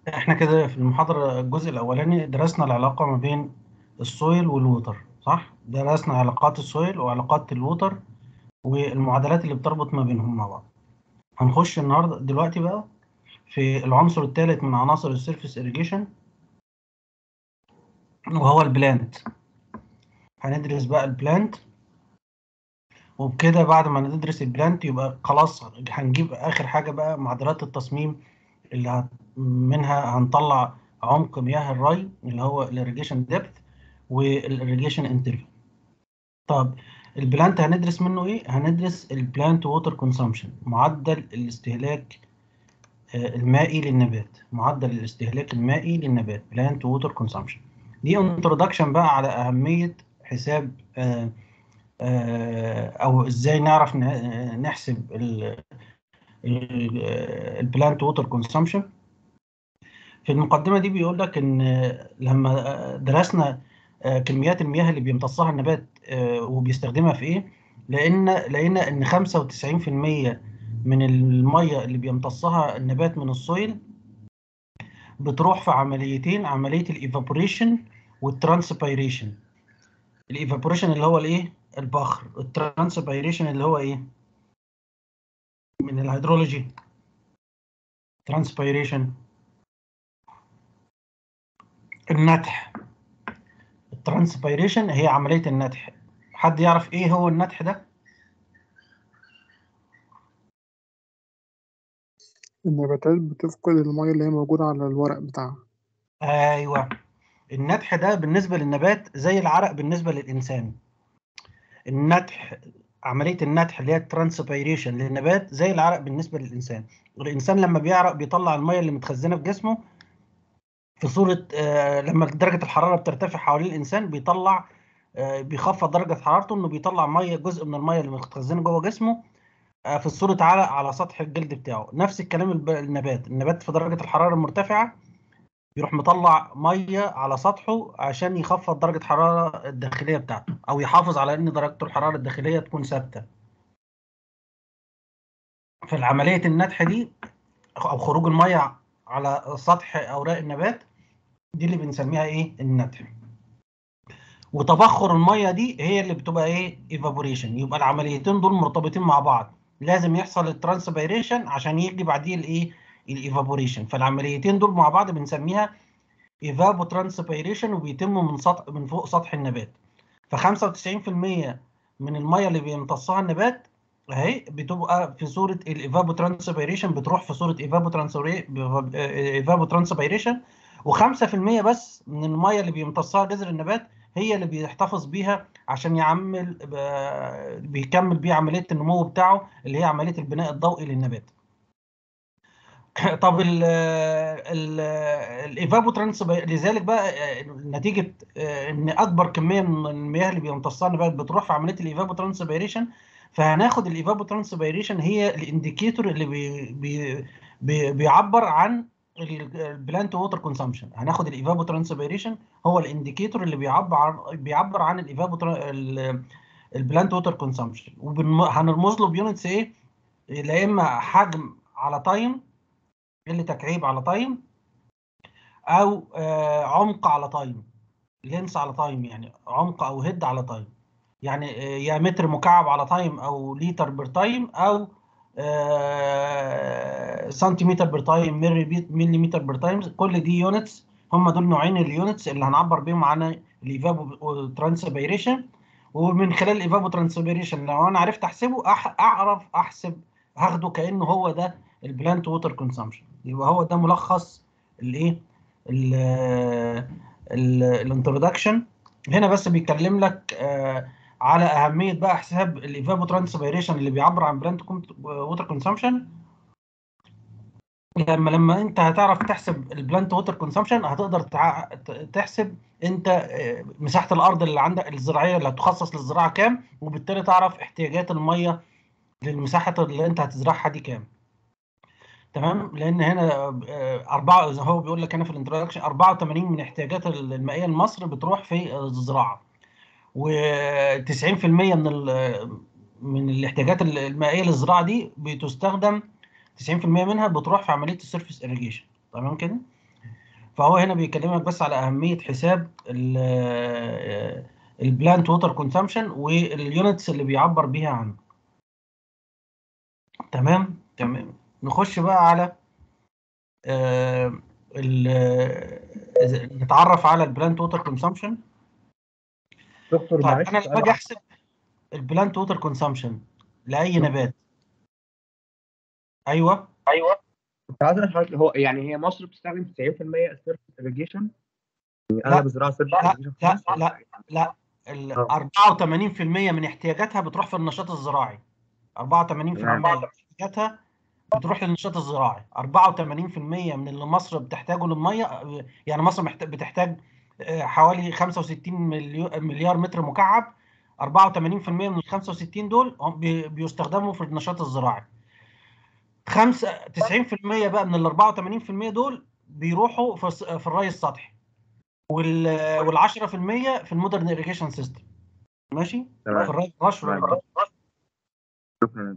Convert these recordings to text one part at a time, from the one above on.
احنا كده في المحاضرة الجزء الأولاني درسنا العلاقة ما بين السويل والووتر صح؟ درسنا علاقات السويل وعلاقات الووتر والمعادلات اللي بتربط ما بينهم مع بعض. هنخش النهارده دلوقتي بقى في العنصر الثالث من عناصر السيرفيس irrigation وهو البلانت. هندرس بقى البلانت وبكده بعد ما ندرس البلانت يبقى خلاص هنجيب آخر حاجة بقى معادلات التصميم اللي هت- منها هنطلع عمق مياه الري اللي هو الاريجيشن ديبث والاريجيشن انترفال طب البلانت هندرس منه ايه هندرس البلانت ووتر كونسامشن معدل الاستهلاك آه، المائي للنبات معدل الاستهلاك المائي للنبات بلانت ووتر كونسامشن دي انترودكشن بقى على اهميه حساب آه، آه، او ازاي نعرف ن- نحسب البلانت ووتر كونسامشن في المقدمة دي بيقول لك إن لما درسنا كميات المياه اللي بيمتصها النبات وبيستخدمها في إيه؟ لأن لقينا إن 95% من المية اللي بيمتصها النبات من السويل بتروح في عمليتين عملية الإيفابوريشن والترانسبيريشن الإيفابوريشن اللي هو الإيه؟ البخر الترانسبيريشن اللي هو إيه؟ من الهيدرولوجي ترانسبيريشن النتح الترانسبيريشن هي عملية النتح حد يعرف ايه هو النتح ده؟ النباتات بتفقد المية اللي هي موجودة على الورق بتاعها ايوه النتح ده بالنسبة للنبات زي العرق بالنسبة للإنسان النتح عملية النتح اللي هي الترانسبيريشن للنبات زي العرق بالنسبة للإنسان الإنسان لما بيعرق بيطلع المية اللي متخزنة في جسمه في صورة آه لما درجة الحرارة بترتفع حوالين الإنسان بيطلع آه بيخفض درجة حرارته إنه بيطلع مية جزء من المية اللي متخزنة جوه جسمه آه في صورة عرق على سطح الجلد بتاعه نفس الكلام الب- النبات النبات في درجة الحرارة المرتفعة بيروح مطلع مية على سطحه عشان يخفض درجة الحرارة الداخلية بتاعته أو يحافظ على إن درجة الحرارة الداخلية تكون ثابتة فالعملية النتح دي أو خروج المية على سطح أوراق النبات دي اللي بنسميها إيه النتح وتبخر الميه دي هي اللي بتبقى ايه ايفابوريشن يبقى العمليتين دول مرتبطين مع بعض لازم يحصل الترانسبيريشن عشان يجي بعديه الايه الايفابوريشن فالعمليتين دول مع بعض بنسميها ايفابو ترانسبيريشن وبيتموا من سطح من فوق سطح النبات ف 95% من الميه اللي بيمتصها النبات اهي بتبقى في صوره الايفابو ترانسبيريشن بتروح في صوره ايفابو ايفابو ترانسبيريشن و5% بس من الميه اللي بيمتصها جذر النبات هي اللي بيحتفظ بيها عشان يعمل ب- بيكمل بيها عمليه النمو بتاعه اللي هي عمليه البناء الضوئي للنبات. طب ال ال الايفابو ترانس لذلك بقى آه، نتيجه آه، ان اكبر كميه من المياه اللي بيمتصها النبات بتروح في عمليه الايفابو ترانسبيريشن فهناخد الايفابو ترانسبيريشن هي الانديكيتور اللي بي بي بي بيعبر عن البلانت ووتر كونسامشن هناخد الايفابو ترانسبيريشن هو الانديكيتور اللي بيعبر عن بيعبر عن الايفابو البلانت ووتر كونسامشن وهنرمز له بيونتس ايه يا اما حجم على تايم اللي تكعيب على تايم او آه، عمق على تايم لينس على تايم يعني عمق او هيد على تايم يعني آه، يا متر مكعب على تايم او لتر بير تايم او آه، سنتيمتر بير تايم مليمتر بير تايم كل دي يونتس هم دول نوعين اليونتس اللي هنعبر بيهم عن الايفابو ترانسبيريشن ومن خلال الايفابو ترانسبيريشن لو انا عرفت احسبه أح اعرف احسب هاخده كانه هو ده البلانت ووتر كونسامشن يبقى هو ده ملخص الايه الانترودكشن هنا بس بيتكلم لك آه على اهميه بقى حساب الايفابو ترانسبيريشن اللي بيعبر عن بلانت ووتر كونسامشن لما لما انت هتعرف تحسب البلانت ووتر كونسامشن هتقدر تع- ت- تحسب انت آه، مساحه الارض اللي عندك الزراعيه اللي هتخصص للزراعه كام وبالتالي تعرف احتياجات الميه للمساحه اللي انت هتزرعها دي كام تمام لان هنا آه، أربعة زي هو بيقول لك هنا في الانترودكشن 84 من احتياجات المائيه لمصر بتروح في الزراعه و90% من ال- من الاحتياجات المائيه للزراعه دي بتستخدم 90% منها بتروح في عمليه السيرفيس irrigation تمام كده فهو هنا بيكلمك بس على اهميه حساب البلانت ووتر كونسامشن واليونتس اللي بيعبر بيها عنه تمام تمام نخش بقى على آه ال- نتعرف على البلانت ووتر كونسامشن دكتور طيب معلش انا لما سؤال اجي احسب البلانت ووتر كونسامشن لاي نبات ايوه ايوه كنت عايز اسال حضرتك هو يعني هي مصر بتستخدم 90% سيرفيس irrigation يعني لا. اغلب الزراعه سيرفيس لا، irrigation في لا، مصر؟ لا. لا ال آه. 84% من احتياجاتها بتروح في النشاط الزراعي 84% تمام. من احتياجاتها بتروح للنشاط الزراعي 84% من اللي مصر بتحتاجه للميه يعني مصر محت- بتحتاج آه، حوالي 65 مليو- مليار متر مكعب 84% من ال 65 دول هم بي- بيستخدموا في النشاط الزراعي خمسة 90% بقى من ال 84% دول بيروحوا في الس- في الري السطحي وال وال 10% في المودرن irrigation سيستم ماشي تمام. في الري الرش تمام. والري. شكرا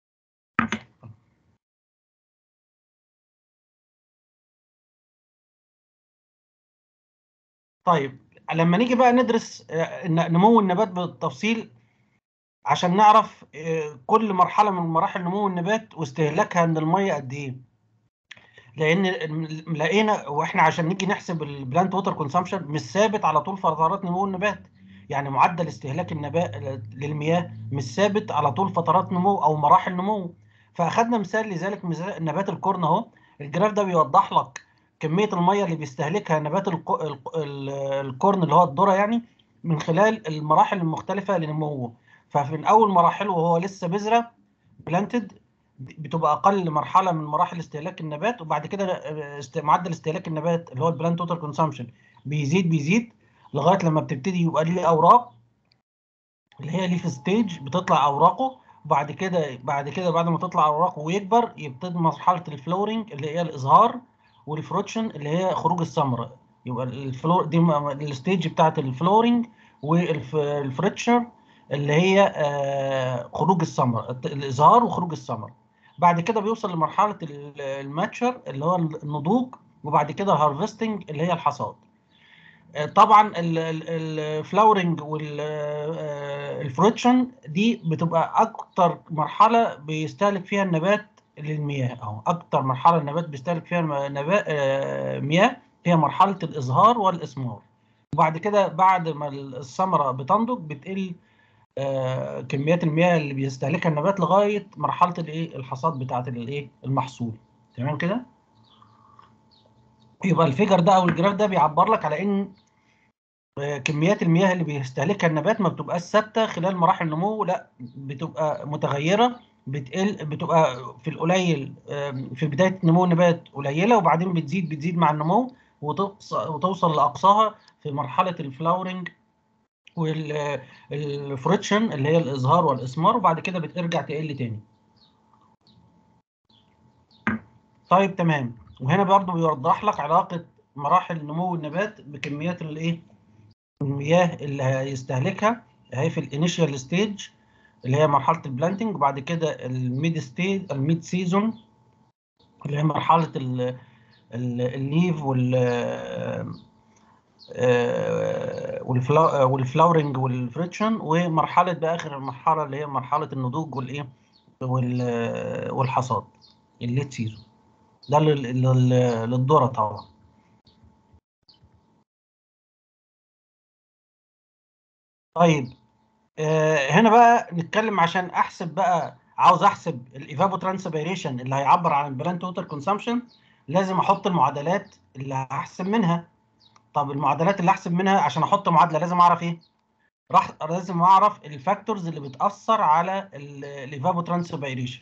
طيب لما نيجي بقى ندرس آه، ن- نمو النبات بالتفصيل عشان نعرف آه، كل مرحله من مراحل نمو النبات واستهلاكها من الميه قد ايه لان ال- لقينا واحنا عشان نيجي نحسب البلانت ووتر كونسامشن مش ثابت على طول فترات نمو النبات يعني معدل استهلاك النبات للمياه مش ثابت على طول فترات نمو او مراحل نمو فاخدنا مثال لذلك مثال نبات الكورن اهو الجراف ده بيوضح لك كميه الميه اللي بيستهلكها نبات الق- الق- ال- الكورن اللي هو الذره يعني من خلال المراحل المختلفه لنموه فمن اول مراحله وهو لسه بذره بلانتد بتبقى اقل مرحله من مراحل استهلاك النبات وبعد كده آه، است- معدل استهلاك النبات اللي هو البلانت ووتر كونسامشن بيزيد بيزيد لغايه لما بتبتدي يبقى ليه اوراق اللي هي ليف ستيج بتطلع اوراقه وبعد كده بعد كده بعد ما تطلع اوراقه ويكبر يبتدي مرحله الفلورنج اللي هي الازهار والفروتشن اللي هي خروج الثمره يبقى الفلور دي م- الستيج بتاعت الفلورنج والفريتشر اللي هي آه، خروج الثمره الت- الازهار وخروج الثمره بعد كده بيوصل لمرحله ال- الماتشر اللي هو النضوج وبعد كده الهارفستنج اللي هي الحصاد آه، طبعا الفلاورنج والفروتشن دي بتبقى اكتر مرحله بيستهلك فيها النبات للمياه اهو اكتر مرحله النبات بيستهلك فيها الم- نبات آه، مياه هي مرحله الازهار والاثمار وبعد كده بعد ما الثمره بتنضج بتقل آه، كميات المياه اللي بيستهلكها النبات لغايه مرحله الايه الحصاد بتاعه الايه المحصول تمام كده يبقى الفيجر ده او الجراف ده بيعبر لك على ان آه، كميات المياه اللي بيستهلكها النبات ما بتبقاش ثابته خلال مراحل النمو لا بتبقى متغيره بتقل بتبقى في القليل آم، في بدايه نمو النبات قليله وبعدين بتزيد بتزيد مع النمو وتوص- وتوصل لاقصاها في مرحله الفلاورنج والفروتشن اللي هي الازهار والاثمار وبعد كده بترجع تقل تاني طيب تمام وهنا برضو بيوضح لك علاقه مراحل نمو النبات بكميات الايه المياه اللي هيستهلكها اهي في الانيشال ستيج اللي هي مرحله البلانتنج وبعد كده الميد ستيج الميد سيزون اللي هي مرحله ال- ال- الليف وال آه، والفلا- آه، والفلاورنج والفريتشن ومرحله بقى اخر المرحله اللي هي مرحله النضوج والايه وال- والحصاد الليت سيزون ده لل- لل- للذره طبعا طيب آه، هنا بقى نتكلم عشان احسب بقى عاوز احسب الايفابو ترانسبيريشن اللي هيعبر عن البلانت ووتر كونسامشن لازم احط المعادلات اللي هحسب منها طب المعادلات اللي احسب منها عشان احط معادله لازم اعرف ايه راح لازم اعرف الفاكتورز اللي بتاثر على الايفابو ترانسبيريشن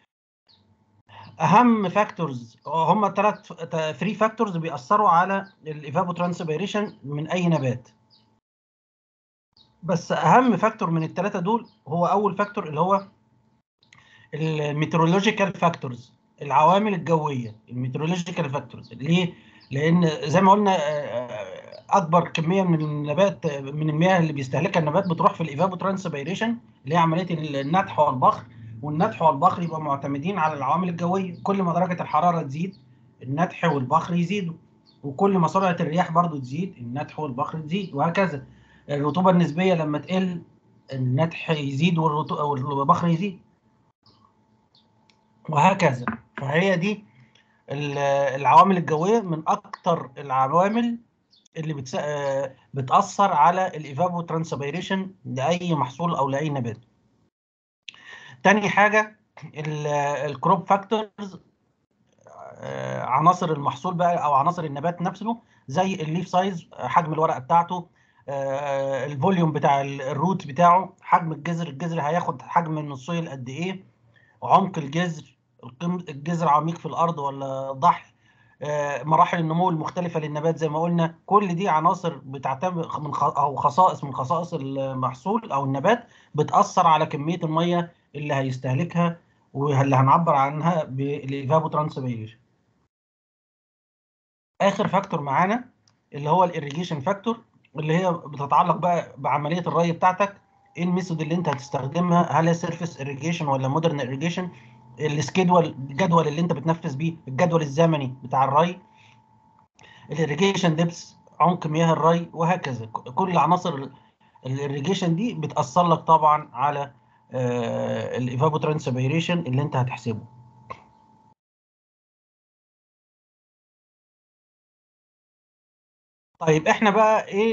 اهم فاكتورز هم ثلاث 3 فاكتورز بيأثروا على الايفابو ترانسبيريشن من اي نبات بس اهم فاكتور من الثلاثه دول هو اول فاكتور اللي هو الميترولوجيكال فاكتورز العوامل الجويه الميترولوجيكال فاكتورز ليه لان زي ما قلنا آه، اكبر كميه من النبات من المياه اللي بيستهلكها النبات بتروح في الايفابو ترانسبيريشن اللي هي عمليه النتح والبخر والنتح والبخر يبقى معتمدين على العوامل الجويه كل ما درجه الحراره تزيد النتح والبخر يزيدوا وكل ما سرعه الرياح برضو تزيد النتح والبخر تزيد وهكذا الرطوبه النسبيه لما تقل النتح يزيد والرطو- والبخر يزيد وهكذا فهي دي ال- العوامل الجويه من اكتر العوامل اللي بتس... آه، بتاثر على الايفابو ترانسبيريشن لاي محصول او لاي نبات تاني حاجه الكروب فاكتورز عناصر المحصول بقى او عناصر النبات نفسه زي الليف سايز حجم الورقه بتاعته آه، الفوليوم بتاع ال- الروت بتاعه حجم الجذر الجذر هياخد حجم من السويل قد ايه عمق الجذر القيم الجذر عميق في الارض ولا ضحل آه، مراحل النمو المختلفه للنبات زي ما قلنا كل دي عناصر بتعتمد من خ- او خصائص من خصائص المحصول او النبات بتاثر على كميه الميه اللي هيستهلكها واللي هنعبر عنها بالايفابو ترانسبيريشن اخر فاكتور معانا اللي هو الاريجيشن فاكتور اللي هي بتتعلق بقى بعمليه الري بتاعتك ايه الميثود اللي انت هتستخدمها هل هي سيرفيس اريجيشن ولا مودرن اريجيشن السكيدول الجدول اللي انت بتنفذ بيه الجدول الزمني بتاع الري الاريجيشن ديبس عمق مياه الري وهكذا ك- كل عناصر الاريجيشن دي بتاثر لك طبعا على الايفابو ترانسبيريشن اللي انت هتحسبه طيب احنا بقى ايه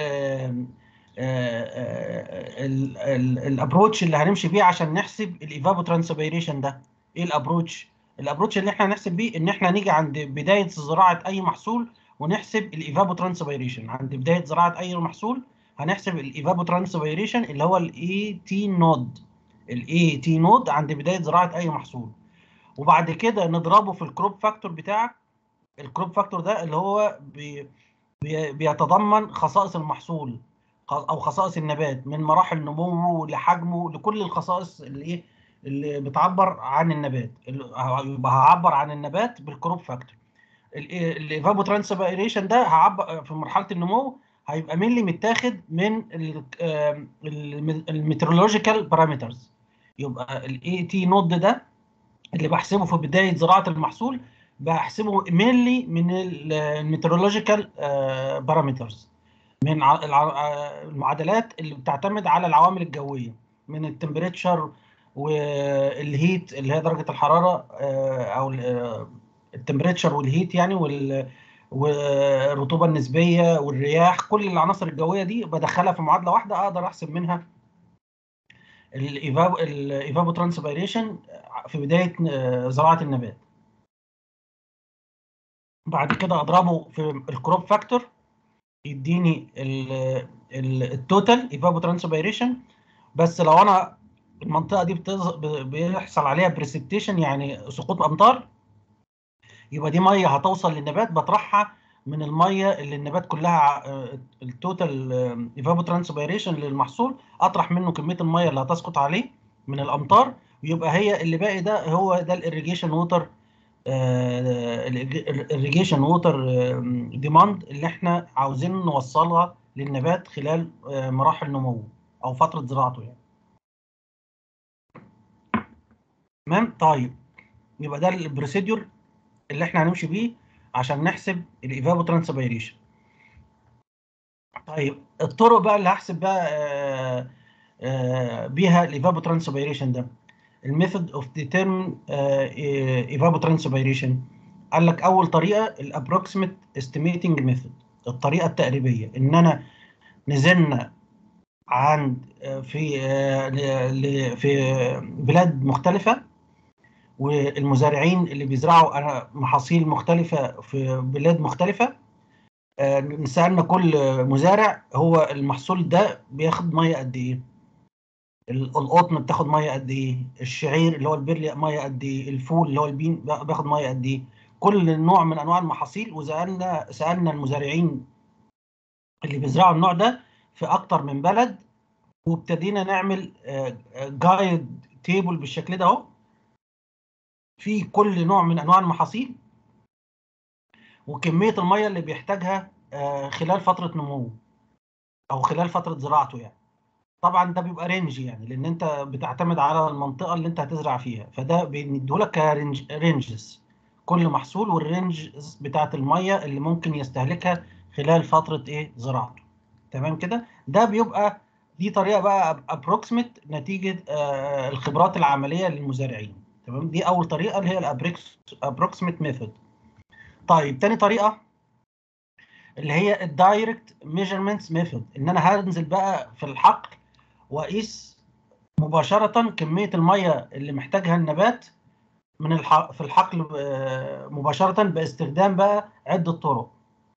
الابروتش اللي هنمشي بيه عشان نحسب الايفابو ترانسبيريشن ده ايه الابروتش الابروتش اللي احنا هنحسب بيه ان احنا نيجي عند بدايه زراعه اي محصول ونحسب الايفابو ترانسبيريشن عند بدايه زراعه اي محصول هنحسب الايفابو ترانسبيريشن اللي هو الاي تي نود الاي تي نود عند بدايه زراعه اي محصول وبعد كده نضربه في الكروب فاكتور بتاعك الكروب فاكتور ده اللي هو بي بي- بيتضمن خصائص المحصول خ- او خصائص النبات من مراحل نموه لحجمه لكل الخصائص اللي ايه اللي بتعبر عن النبات اللي ه- يبقى هعبر عن النبات بالكروب فاكتور الايفابو ترانسبيريشن ده هعبر في مرحله النمو هيبقى ملي متاخد من الميترولوجيكال بارامترز يبقى الاي تي نود ده اللي بحسبه في بدايه زراعه المحصول بحسبه مينلي من الميترولوجيكال بارامترز من ع- الع- آه، المعادلات اللي بتعتمد على العوامل الجويه من التمبريتشر والهيت اللي هي درجه الحراره آه، او التمبريتشر والهيت يعني وال والرطوبه النسبيه والرياح كل العناصر الجويه دي بدخلها في معادله واحده اقدر احسب منها الايفابو الايفابو ترانسبيريشن في بدايه آه، زراعه النبات بعد كده اضربه في الكروب فاكتور يديني التوتال ايفابو ترانسبيريشن بس لو انا المنطقه دي بتز... ب- بيحصل عليها بريسبتيشن يعني سقوط امطار يبقى دي ميه هتوصل للنبات بطرحها من الميه اللي النبات كلها التوتال ايفابو ترانسبيريشن للمحصول اطرح منه كميه الميه اللي هتسقط عليه من الامطار ويبقى هي اللي باقي ده هو ده الاريجيشن ووتر الاريجيشن ووتر ديماند اللي احنا عاوزين نوصلها للنبات خلال آه، مراحل نموه او فتره زراعته يعني تمام طيب يبقى ده البروسيدور اللي احنا هنمشي بيه عشان نحسب الايفابو ترانسبيريشن طيب الطرق بقى اللي هحسب بقى آه، آه، بيها الايفابو ترانسبيريشن ده الميثود اوف ديترمين ايفابو ترانسبيريشن قال لك اول طريقه الابروكسيمت استيميتنج ميثود الطريقه التقريبيه ان انا نزلنا عند آه، في آه، ل- ل- في بلاد مختلفه والمزارعين اللي بيزرعوا أنا- محاصيل مختلفه في بلاد مختلفه آه، سالنا كل مزارع هو المحصول ده بياخد ميه قد ايه ال- القطن بتاخد ميه قد ايه الشعير اللي هو البرلي ميه قد ايه الفول اللي هو البين بياخد ميه قد ايه كل نوع من انواع المحاصيل وسالنا سالنا المزارعين اللي بيزرعوا النوع ده في اكتر من بلد وابتدينا نعمل جايد تيبل بالشكل ده اهو في كل نوع من انواع المحاصيل وكميه الميه اللي بيحتاجها آه، خلال فتره نموه او خلال فتره زراعته يعني طبعا ده بيبقى رينج يعني لان انت بتعتمد على المنطقه اللي انت هتزرع فيها فده بنديهولك كرينجز كل محصول والرينج بتاعت الميه اللي ممكن يستهلكها خلال فتره ايه زراعته تمام كده ده بيبقى دي طريقه بقى ابروكسيمت نتيجه آه الخبرات العمليه للمزارعين تمام دي اول طريقه اللي هي الابروكسيمت ميثود طيب تاني طريقه اللي هي الدايركت ميجرمنتس ميثود ان انا هنزل بقى في الحقل واقيس مباشره كميه الميه اللي محتاجها النبات من الح... في الحقل مباشره باستخدام بقى عده طرق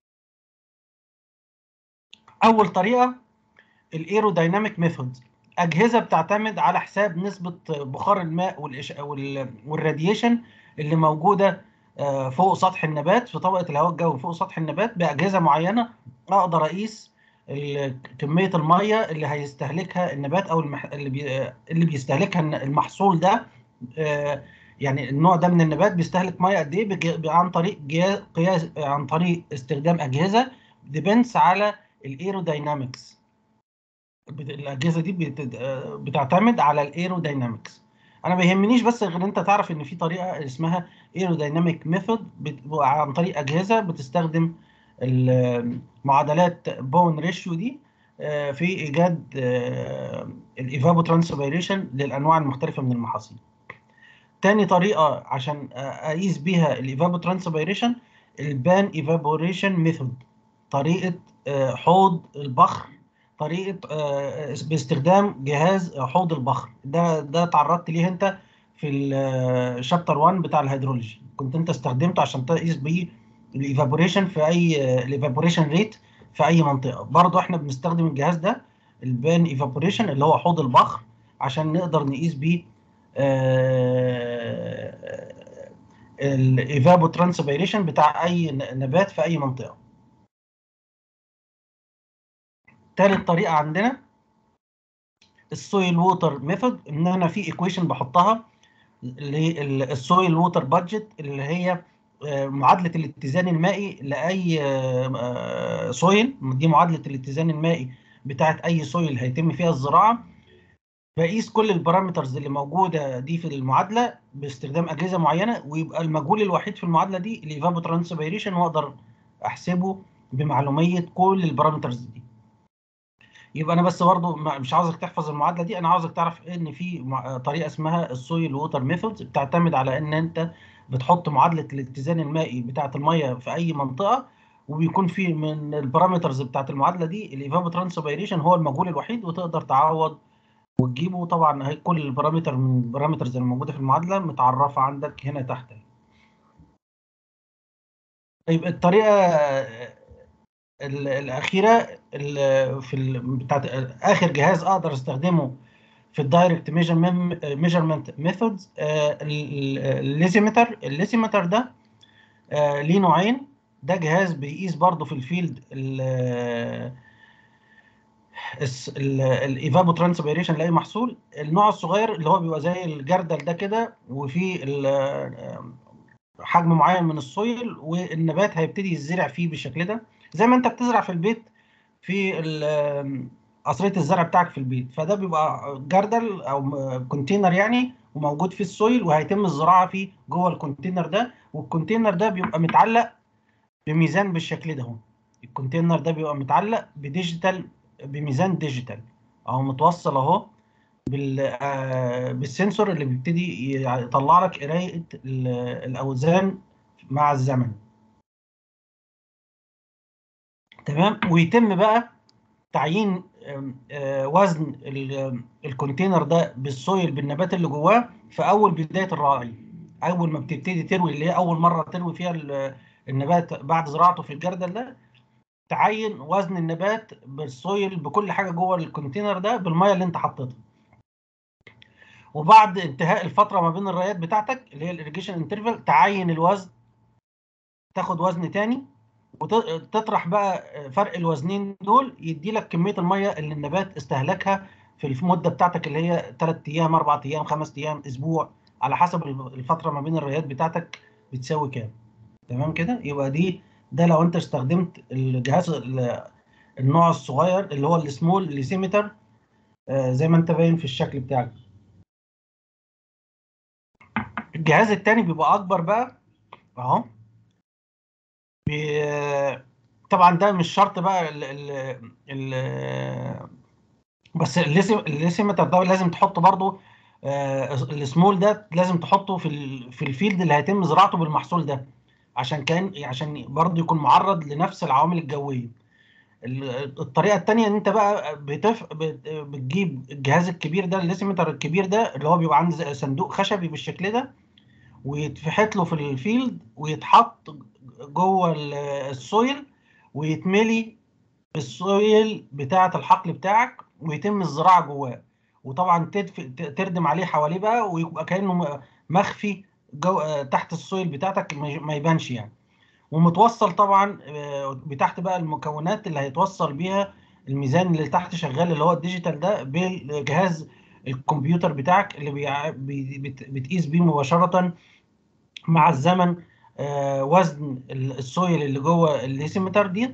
اول طريقه الايرودايناميك ميثود اجهزه بتعتمد على حساب نسبه بخار الماء والإش... وال... والراديشن اللي موجوده فوق سطح النبات في طبقه الهواء الجوي فوق سطح النبات باجهزه معينه اقدر اقيس كميه الميه اللي هيستهلكها النبات او المح... اللي بي... اللي بيستهلكها المحصول ده يعني النوع ده من النبات بيستهلك ميه قد ايه بج... عن طريق قياس عن طريق استخدام اجهزه ديبندس على الايروداينامكس الاجهزه دي بت... بتعتمد على الايروداينامكس انا ما يهمنيش بس غير انت تعرف ان في طريقه اسمها ايرودايناميك ميثود عن طريق اجهزه بتستخدم معادلات بون ريشيو دي في ايجاد الايفابو ترانسبيريشن للانواع المختلفه من المحاصيل تاني طريقه عشان اقيس بيها الايفابو ترانسبيريشن البان ايفابوريشن ميثود طريقه حوض البخر طريقه باستخدام جهاز حوض البخر ده ده تعرضت ليه انت في الشابتر 1 بتاع الهيدرولوجي كنت انت استخدمته عشان تقيس بيه الايفابوريشن في اي الايفابوريشن ريت في اي منطقه برضه احنا بنستخدم الجهاز ده البان ايفابوريشن اللي هو حوض البخر عشان نقدر نقيس بيه الايفابو ترانسبيريشن بتاع اي نبات في اي منطقه تالت طريقه عندنا السويل ووتر ميثود ان انا في ايكويشن بحطها للسويل ووتر بادجت اللي هي معادله الاتزان المائي لاي سويل دي معادله الاتزان المائي بتاعت اي سويل هيتم فيها الزراعه بقيس كل البارامترز اللي موجوده دي في المعادله باستخدام اجهزه معينه ويبقى المجهول الوحيد في المعادله دي الايفابو ترانسبيريشن واقدر احسبه بمعلوميه كل البارامترز دي يبقى انا بس برضه مش عاوزك تحفظ المعادله دي انا عاوزك تعرف ان في طريقه اسمها السويل ووتر ميثودز بتعتمد على ان انت بتحط معادله الاتزان المائي بتاعه الميه في اي منطقه وبيكون في من البارامترز بتاعه المعادله دي الايفابو ترانسبيريشن هو المجهول الوحيد وتقدر تعوض وتجيبه طبعا هي كل البارامتر من البارامترز اللي موجوده في المعادله متعرفه عندك هنا تحت طيب الطريقه الاخيره في بتاعت اخر جهاز اقدر استخدمه في الدايركت ميجرمنت ميثودز الليزيمتر الليزيمتر ده ليه نوعين ده جهاز بيقيس برضه في الفيلد الايفابو ترانسبيريشن لاي محصول النوع الصغير اللي هو بيبقى زي الجردل ده كده وفي حجم معين من السويل والنبات هيبتدي يزرع فيه بالشكل ده زي ما انت بتزرع في البيت في قصريه الزرع بتاعك في البيت فده بيبقى جردل او كونتينر يعني وموجود فيه السويل وهيتم الزراعه فيه جوه الكونتينر ده والكونتينر ده بيبقى متعلق بميزان بالشكل ده اهو الكونتينر ده بيبقى متعلق بديجيتال بميزان ديجيتال اهو متوصل اهو بال بالسنسور اللي بيبتدي يطلع لك قرايه الاوزان مع الزمن تمام ويتم بقى تعيين وزن الكونتينر ده بالسويل بالنبات اللي جواه في اول بدايه الرعي اول ما بتبتدي تروي اللي هي اول مره تروي فيها النبات بعد زراعته في الجردل ده تعين وزن النبات بالسويل بكل حاجه جوه الكونتينر ده بالميه اللي انت حطيتها وبعد انتهاء الفتره ما بين الريات بتاعتك اللي هي الاريجيشن انترفال تعين الوزن تاخد وزن تاني وتطرح بقى فرق الوزنين دول يدي لك كميه الميه اللي النبات استهلكها في المده بتاعتك اللي هي 3 ايام 4 ايام 5 ايام اسبوع على حسب الفتره ما بين الريات بتاعتك بتساوي كام تمام كده يبقى دي ده لو انت استخدمت الجهاز النوع الصغير اللي هو السمول ليسيمتر زي ما انت باين في الشكل بتاعك الجهاز الثاني بيبقى اكبر بقى اهو بي- طبعا ده مش شرط بقى ال ال ال بس الليسي- الليسيمتر ده لازم تحطه برضو آه، السمول ده لازم تحطه في ال- في الفيلد اللي هيتم زراعته بالمحصول ده عشان كان عشان برضو يكون معرض لنفس العوامل الجويه ال- الطريقه الثانيه ان انت بقى بتف... بت- بتجيب الجهاز الكبير ده الليسيمتر الكبير ده اللي هو بيبقى عند زي صندوق خشبي بالشكل ده ويتفحت له في الفيلد ويتحط جوه ال- السويل ويتملي بالسويل بتاعه الحقل بتاعك ويتم الزراعه جواه وطبعا تدف... ت- تردم عليه حواليه بقى ويبقى كانه م- مخفي جو... آه، تحت السويل بتاعتك ما ي- ما يبانش يعني ومتوصل طبعا آه، بتحت بقى المكونات اللي هيتوصل بيها الميزان اللي تحت شغال اللي هو الديجيتال ده بالجهاز الكمبيوتر بتاعك اللي بيع... بي... بت... بتقيس بيه مباشرة مع الزمن آه، وزن ال- السويل اللي جوه الليسيمتر دي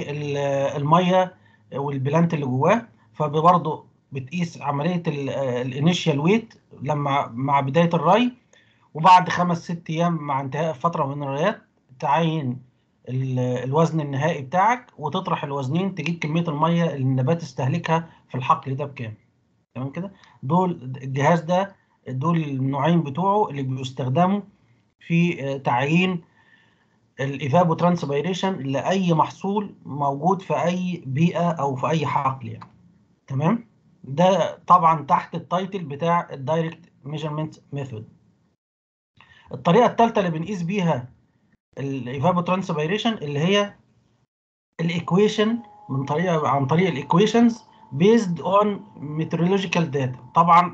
والميه والبلانت اللي جواه فبرضه بتقيس عمليه الانيشال ويت لما مع بدايه الري وبعد خمس ست ايام مع انتهاء فتره من الريات تعين ال- الوزن النهائي بتاعك وتطرح الوزنين تجيب كميه الميه اللي النبات استهلكها في الحقل ده بكام تمام كده دول الجهاز ده دول النوعين بتوعه اللي بيستخدموا في آه، تعيين الايفابو ترانسبيريشن لاي محصول موجود في اي بيئه او في اي حقل يعني تمام ده طبعا تحت التايتل بتاع الدايركت ميجرمنت ميثود الطريقه الثالثه اللي بنقيس بيها الايفابو ترانسبيريشن اللي هي الايكويشن من طريقه عن طريق الايكويشنز بيزد اون ميترولوجيكال داتا طبعا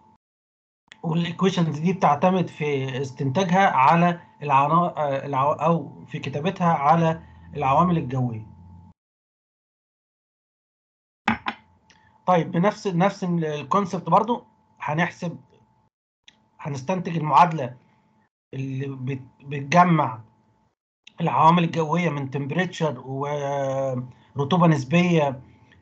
والايكويشنز دي بتعتمد في استنتاجها على العنا... آه، العو... او في كتابتها على العوامل الجويه طيب بنفس نفس الكونسبت برضو هنحسب هنستنتج المعادله اللي بت... بتجمع العوامل الجويه من تمبريتشر ورطوبه نسبيه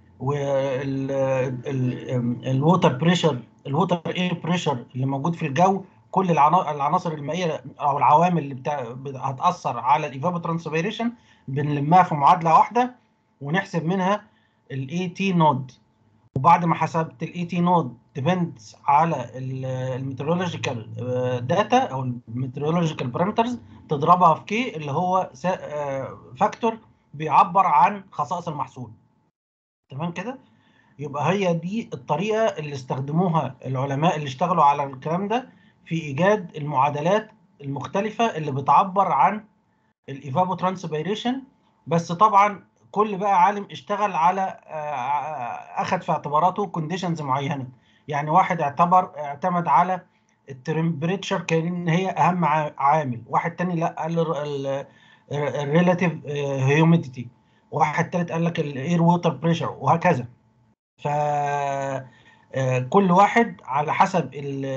والووتر بريشر الووتر اير بريشر اللي موجود في الجو كل العنا- العناصر المائيه او العوامل اللي بتاع بت- هتاثر على الايفابو ترانسبيريشن بنلمها في معادله واحده ونحسب منها الاي تي نود وبعد ما حسبت الاي تي نود ديبندز على الميترولوجيكال داتا او الميترولوجيكال بارامترز تضربها في كي اللي هو فاكتور بيعبر عن خصائص المحصول تمام كده يبقى هي دي الطريقه اللي استخدموها العلماء اللي اشتغلوا على الكلام ده في ايجاد المعادلات المختلفه اللي بتعبر عن الايفابو ترانسبيريشن بس طبعا كل بقى عالم اشتغل على آه، اخذ في اعتباراته كونديشنز معينه يعني واحد اعتبر اعتمد على التمبريتشر كان هي اهم ع- عامل واحد تاني لا قال الريلاتيف هيوميديتي واحد تالت قال لك الاير ووتر بريشر وهكذا ف آه، كل واحد على حسب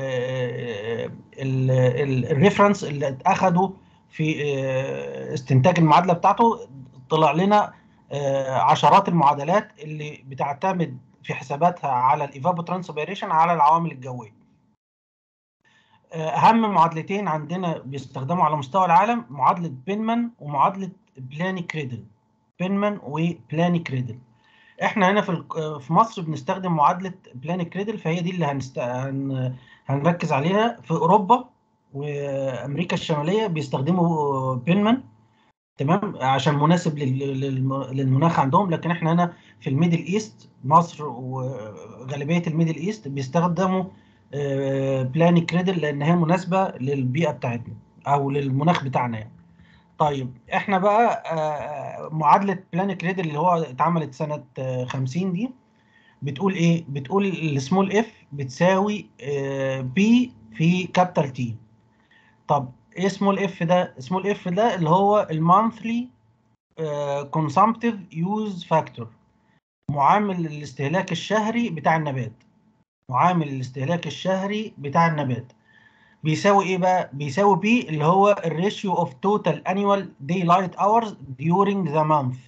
الريفرنس اللي اتاخده في آه، استنتاج المعادله بتاعته طلع لنا آه، عشرات المعادلات اللي بتعتمد في حساباتها على الايفابو ترانسبيريشن على العوامل الجويه آه، اهم معادلتين عندنا بيستخدموا على مستوى العالم معادله بينمان ومعادله بلاني كريدل بينمان وبلاني كريدل احنا هنا في ال- في مصر بنستخدم معادله بلاني كريدل فهي دي اللي هنست... هن... هنركز عليها في اوروبا وامريكا الشماليه بيستخدموا بينمان تمام عشان مناسب لل... للم... للمناخ عندهم لكن احنا هنا في الميدل ايست مصر وغالبيه الميدل ايست بيستخدموا آه، بلاني كريدل لان هي مناسبه للبيئه بتاعتنا او للمناخ بتاعنا يعني طيب احنا بقى آه، معادله بلان كريدل اللي هو اتعملت سنه آه، 50 دي بتقول ايه بتقول السمول اف بتساوي بي في كابيتال تي طب ايه سمول اف ده سمول اف ده اللي هو المانثلي كونسامبتيف يوز فاكتور معامل الاستهلاك الشهري بتاع النبات معامل الاستهلاك الشهري بتاع النبات بيساوي ايه بقى بيساوي بي اللي هو الريشيو اوف توتال انيوال داي لايت اورز during ذا مانث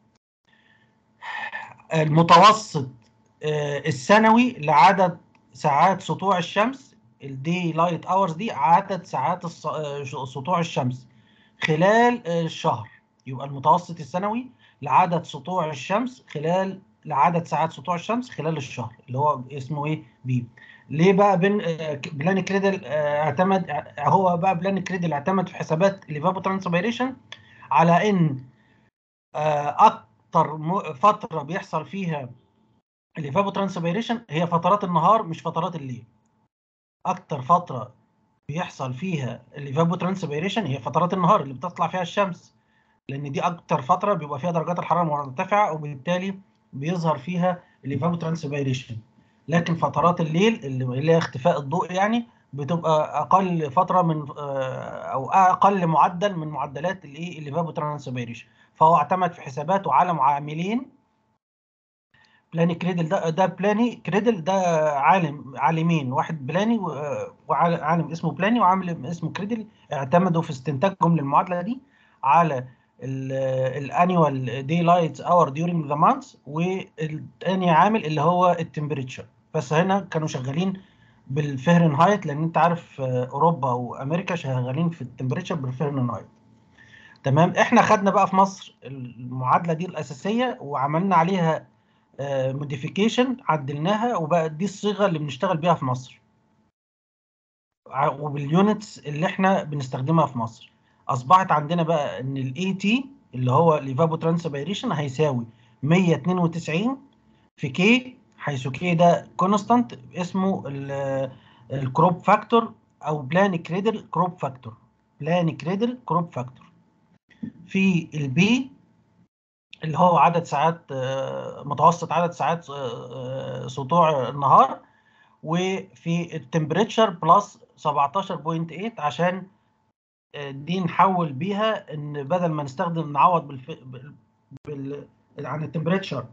المتوسط آه، السنوي لعدد ساعات سطوع الشمس الدي لايت اورز دي عدد ساعات الص- آه، سطوع الشمس خلال الشهر يبقى المتوسط السنوي لعدد سطوع الشمس خلال لعدد ساعات سطوع الشمس خلال الشهر اللي هو اسمه ايه بي ليه بقى بين بلان كريدل اعتمد هو بقى بلان كريدل اعتمد في حسابات الايفابو ترانسبيريشن على ان اكتر فتره بيحصل فيها الايفابو ترانسبيريشن هي فترات النهار مش فترات الليل اكتر فتره بيحصل فيها الايفابو ترانسبيريشن هي فترات النهار اللي بتطلع فيها الشمس لان دي اكتر فتره بيبقى فيها درجات الحراره مرتفعه وبالتالي بيظهر فيها الايفابو ترانسبيريشن لكن فترات الليل اللي هي اختفاء الضوء يعني بتبقى اقل فتره من او اقل معدل من معدلات الايه الايفابو ترانسبيريشن فهو اعتمد في حساباته على معاملين بلاني كريدل ده ده بلاني كريدل ده عالم عالمين واحد بلاني وعالم اسمه بلاني وعالم اسمه كريدل اعتمدوا في استنتاجهم للمعادله دي على الانيوال داي لايت اور ديورنج ذا مانث والثاني عامل اللي هو التمبريتشر بس هنا كانوا شغالين بالفهرنهايت لان انت عارف اوروبا وامريكا شغالين في التمبريتشر بالفهرنهايت تمام احنا خدنا بقى في مصر المعادله دي الاساسيه وعملنا عليها موديفيكيشن عدلناها وبقى دي الصيغه اللي بنشتغل بيها في مصر وباليونتس اللي احنا بنستخدمها في مصر اصبحت عندنا بقى ان الاي تي اللي هو الايفابو ترانسبيريشن هيساوي 192 في كي حيث كي ده كونستانت اسمه الكروب فاكتور او بلان كريدل كروب فاكتور بلان كريدل كروب فاكتور في البي اللي هو عدد ساعات متوسط عدد ساعات سطوع النهار وفي التمبريتشر بلس 17.8 عشان دي نحول بيها ان بدل ما نستخدم نعوض بالف... بال... بال... عن التمبريتشر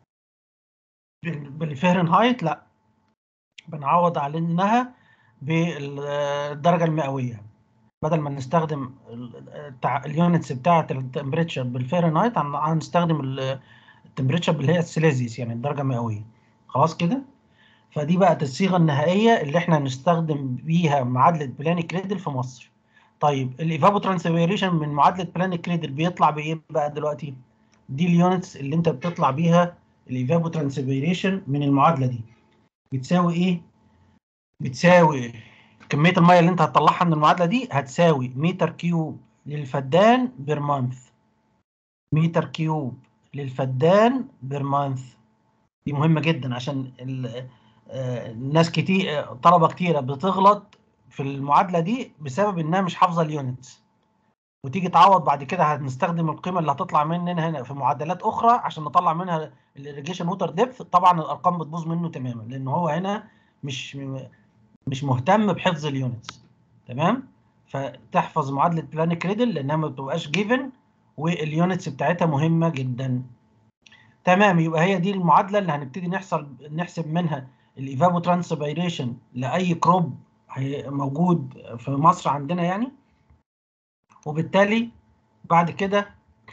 بالفهرنهايت لا بنعوض عنها بالدرجه المئويه بدل ما نستخدم اليونتس بتاعه التمبريتشر بالفهرنهايت هنستخدم التمبريتشر اللي هي السيليزيوس يعني الدرجه المئويه خلاص كده فدي بقت الصيغه النهائيه اللي احنا هنستخدم بيها معادله بلاني كريدل في مصر طيب الايفابو ترانسبيريشن من معادله بلاني كريدل بيطلع بايه بقى دلوقتي دي اليونتس اللي انت بتطلع بيها الايفابو ترانسبيريشن من المعادله دي بتساوي ايه بتساوي كميه الميه اللي انت هتطلعها من المعادله دي هتساوي متر كيوب للفدان بير مانث متر كيوب للفدان بير مانث دي مهمه جدا عشان الناس كتير طلبه كتيره بتغلط في المعادله دي بسبب انها مش حافظه اليونتس وتيجي تعوض بعد كده هنستخدم القيمه اللي هتطلع مننا هنا في معادلات اخرى عشان نطلع منها الاريجيشن ووتر ديبث طبعا الارقام بتبوظ منه تماما لان هو هنا مش مش مهتم بحفظ اليونتس تمام فتحفظ معادله بلان كريدل لانها ما بتبقاش جيفن واليونتس بتاعتها مهمه جدا تمام يبقى هي دي المعادله اللي هنبتدي نحصل نحسب منها الايفابو ترانسبيريشن لاي كروب موجود في مصر عندنا يعني وبالتالي بعد كده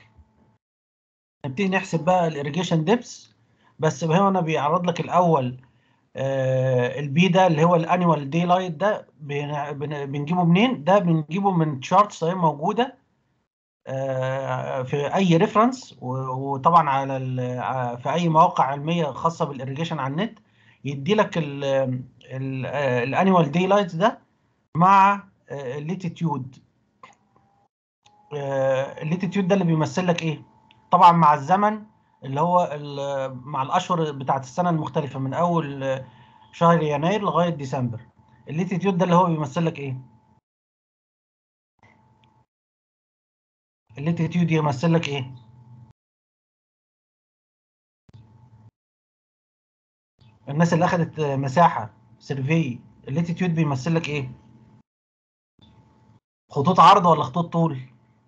نبتدي نحسب بقى الاريجيشن ديبس بس هنا انا بيعرض لك الاول آه البي ده اللي هو الانيوال دي لايت ده بنجيبه منين ده بنجيبه من تشارتس اهي موجوده آه في اي ريفرنس وطبعا على في اي مواقع علميه خاصه بالاريجيشن على النت يدي لك الانيوال دي لايت ده مع الليتيتيود الليتيتيود ده اللي بيمثل لك ايه طبعا مع الزمن اللي هو مع الاشهر بتاعت السنه المختلفه من اول شهر يناير لغايه ديسمبر الليتيتيود ده اللي هو بيمثل لك ايه الليتيتيود يمثل لك ايه الناس اللي اخذت مساحه سيرفي الليتيتيود بيمثل لك ايه خطوط عرض ولا خطوط طول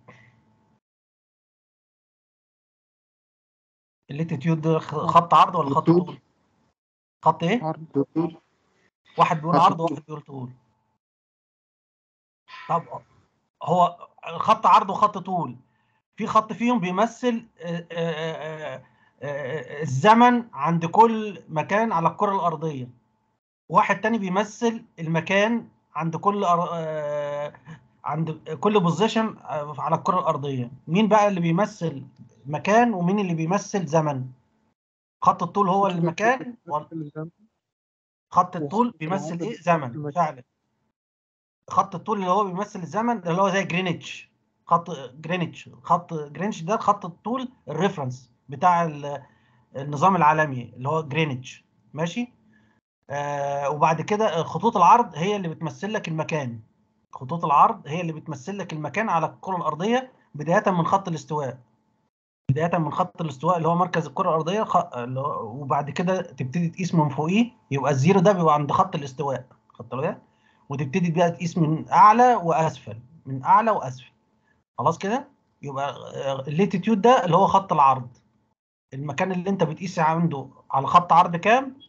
الليتيتيود ده خط عرض ولا خط طول. طول خط ايه عرض طول واحد بيقول خط عرض طول. وواحد بيقول طول طب هو خط عرض وخط طول في خط فيهم بيمثل آه، آه، آه، آه، الزمن عند كل مكان على الكرة الأرضية واحد تاني بيمثل المكان عند كل أر... آه، عند كل بوزيشن على الكره الارضيه مين بقى اللي بيمثل مكان ومين اللي بيمثل زمن خط الطول هو المكان ولا خط الطول وخط بيمثل العرض ايه زمن المكان. فعلا خط الطول اللي هو بيمثل الزمن اللي هو زي جرينتش خط جرينتش خط جرينتش ده خط الطول الريفرنس بتاع ال- النظام العالمي اللي هو جرينتش ماشي آه وبعد كده خطوط العرض هي اللي بتمثل لك المكان خطوط العرض هي اللي بتمثل لك المكان على الكرة الأرضية بداية من خط الاستواء بداية من خط الاستواء اللي هو مركز الكرة الأرضية خ... اللي هو- وبعد كده تبتدي تقيس من فوقيه يبقى الزيرو ده بيبقى عند خط الاستواء خط بالك وتبتدي بقى تقيس من أعلى وأسفل من أعلى وأسفل خلاص كده يبقى الليتيتيود ده اللي هو خط العرض المكان اللي انت بتقيس عنده على خط عرض كام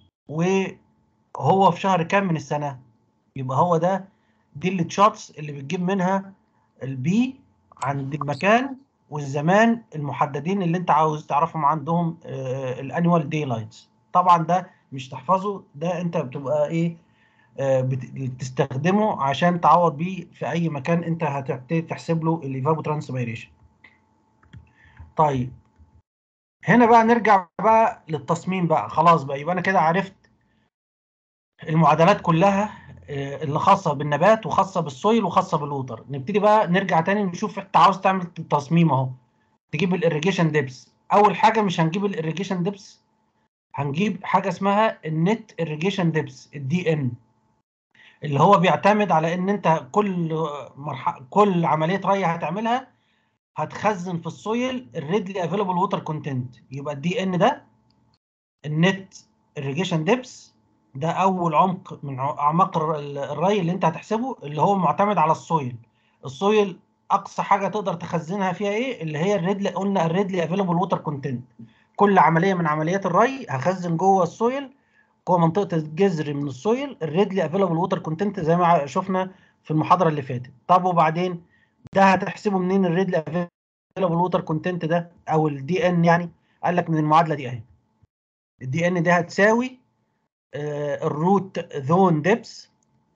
وهو في شهر كام من السنة يبقى هو ده دي التشارتس اللي بتجيب منها البي عند المكان والزمان المحددين اللي انت عاوز تعرفهم عندهم الانوال داي لايتس طبعا ده مش تحفظه ده انت بتبقى ايه آه، بت- بتستخدمه عشان تعوض بيه في اي مكان انت هتبتدي تحسب له الايفابو ترانسبيريشن طيب هنا بقى نرجع بقى للتصميم بقى خلاص بقى يبقى انا كده عرفت المعادلات كلها آه، اللي خاصه بالنبات وخاصه بالسويل وخاصه بالوتر نبتدي بقى نرجع تاني نشوف انت عاوز تعمل تصميم اهو تجيب الاريجيشن ديبس اول حاجه مش هنجيب الاريجيشن ديبس هنجيب حاجه اسمها النت irrigation ديبس الدي ان اللي هو بيعتمد على ان انت كل مرحله كل عمليه ري هتعملها هتخزن في السويل الريدلي افيلبل ووتر كونتنت يبقى الدي ان ده النت irrigation ديبس ده اول عمق من ع- اعماق الر- الري اللي انت هتحسبه اللي هو معتمد على السويل السويل اقصى حاجه تقدر تخزنها فيها ايه اللي هي الريدلي قلنا الريدلي افيلبل ووتر كونتنت كل عمليه من عمليات الري هخزن جوه السويل جوه منطقه الجذر من السويل الريدلي افيلبل ووتر كونتنت زي ما شفنا في المحاضره اللي فاتت طب وبعدين ده هتحسبه منين الريدلي افيلبل ووتر كونتنت ده او الدي ان يعني قال لك من المعادله دي اهي الدي ان دي هتساوي آه، الروت ذون ديبس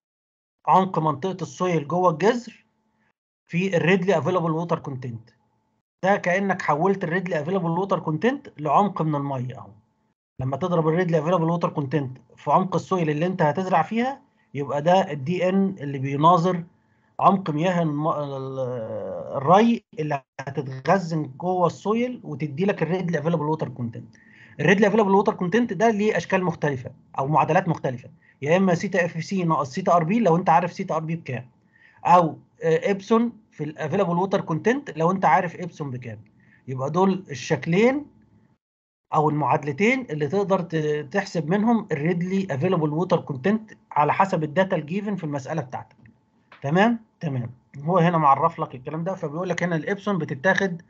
عمق منطقه السويل جوه الجذر في الريدلي افيلبل ووتر كونتنت ده كانك حولت الريدلي افيلبل ووتر كونتنت لعمق من الميه اهو لما تضرب الريدلي افيلبل ووتر كونتنت في عمق السويل اللي انت هتزرع فيها يبقى ده الدي ان اللي بيناظر عمق مياه الم... ال- الري اللي هتتخزن جوه السويل وتدي لك الريدلي افيلبل ووتر كونتنت الريدلي افيلبل ووتر كونتنت ده ليه اشكال مختلفه او معادلات مختلفه يا اما سيتا اف سي ناقص سيتا ار بي لو انت عارف سيتا ار بي بكام او آه، ابسون في الافيلبل ووتر كونتنت لو انت عارف ابسون بكام يبقى دول الشكلين او المعادلتين اللي تقدر ت- تحسب منهم الريدلي افيلبل ووتر كونتنت على حسب الداتا الجيفن في المساله بتاعتك تمام تمام هو هنا معرف لك الكلام ده فبيقول لك هنا الابسون بتتاخد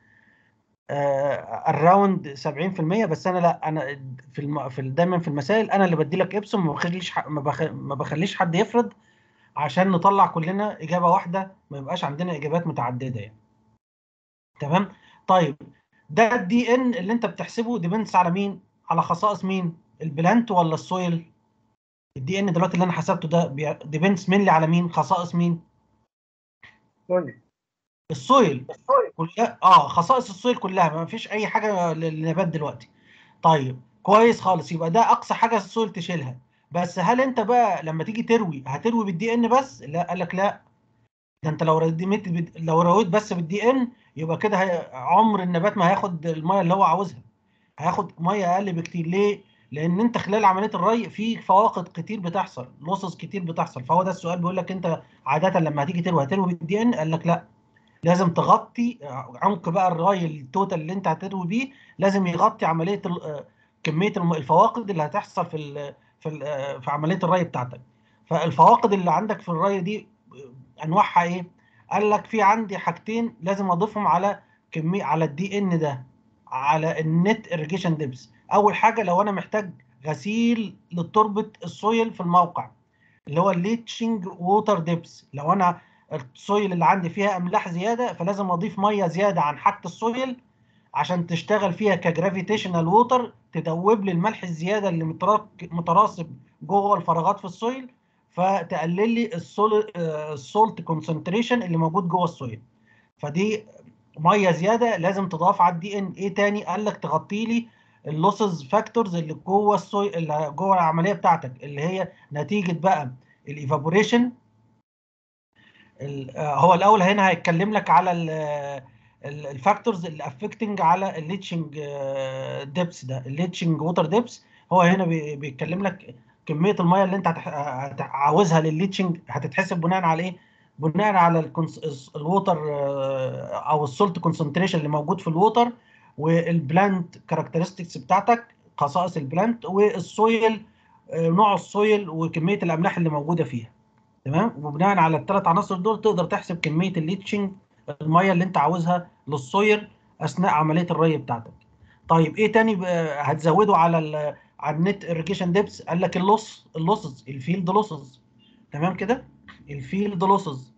اراوند 70% بس انا لا انا في الم... في ال- دايما في المسائل انا اللي بدي لك ابسون ما بخليش ح... ما, بخ... ما بخليش حد يفرض عشان نطلع كلنا اجابه واحده ما يبقاش عندنا اجابات متعدده يعني تمام طيب ده الدي ان اللي انت بتحسبه ديبندس على مين على خصائص مين البلانت ولا السويل الدي ان دلوقتي اللي انا حسبته ده ديبندس مينلي على مين خصائص مين سوري السويل كلها اه خصائص السويل كلها ما فيش اي حاجه للنبات دلوقتي طيب كويس خالص يبقى ده اقصى حاجه السويل تشيلها بس هل انت بقى لما تيجي تروي هتروي بالدي ان بس لا قال لك لا ده انت لو رديت بد- لو رويت بس بالدي ان يبقى كده هي- عمر النبات ما هياخد الميه اللي هو عاوزها هياخد ميه اقل بكتير ليه لان انت خلال عمليه الري في فواقد كتير بتحصل لوسز كتير بتحصل فهو ده السؤال بيقول لك انت عاده لما هتيجي تروي هتروي بالدي ان قال لك لا لازم تغطي عمق بقى الري التوتال اللي انت هتروي بيه لازم يغطي عمليه ال- آه، كميه الم- الفواقد اللي هتحصل في ال في ال آه، في عمليه الري بتاعتك فالفواقد اللي عندك في الري دي آه، انواعها ايه قال لك في عندي حاجتين لازم اضيفهم على كميه على الدي ان ده على النت irrigation ديبس اول حاجه لو انا محتاج غسيل لتربه السويل في الموقع اللي هو الليتشنج ووتر ديبس لو انا السويل اللي عندي فيها املاح زياده فلازم اضيف ميه زياده عن حاجه السويل عشان تشتغل فيها كجرافيتيشنال ووتر تدوب لي الملح الزياده اللي متراك- متراصب جوه الفراغات في السويل فتقلل لي السول السولت كونسنتريشن اللي موجود جوه السويل فدي ميه زياده لازم تضاف على الدي ان ايه تاني قال لك تغطي لي اللوسز فاكتورز اللي جوه السوي اللي جوه العمليه بتاعتك اللي هي نتيجه بقى الايفابوريشن هو الاول هنا هيتكلم لك على الفاكتورز اللي افكتنج على الليتشنج ديبس ده الليتشنج ووتر ديبس هو هنا بي- بيتكلم لك كميه الميه اللي انت هتح- هت- عاوزها للليتشنج هتتحسب بناء على ايه؟ بناء على الكونس- الووتر آه، او السولت كونسنتريشن اللي موجود في الووتر والبلانت كاركترستكس بتاعتك خصائص البلانت والسويل آه، نوع السويل وكميه الاملاح اللي موجوده فيها تمام وبناء على الثلاث عناصر دول تقدر تحسب كميه الليتشنج الميه اللي انت عاوزها للسويل اثناء عمليه الري بتاعتك طيب ايه تاني بقى هتزوده على ال على النت اريجيشن ديبس قال لك اللوس اللوسز الفيلد لوسز تمام كده الفيلد لوسز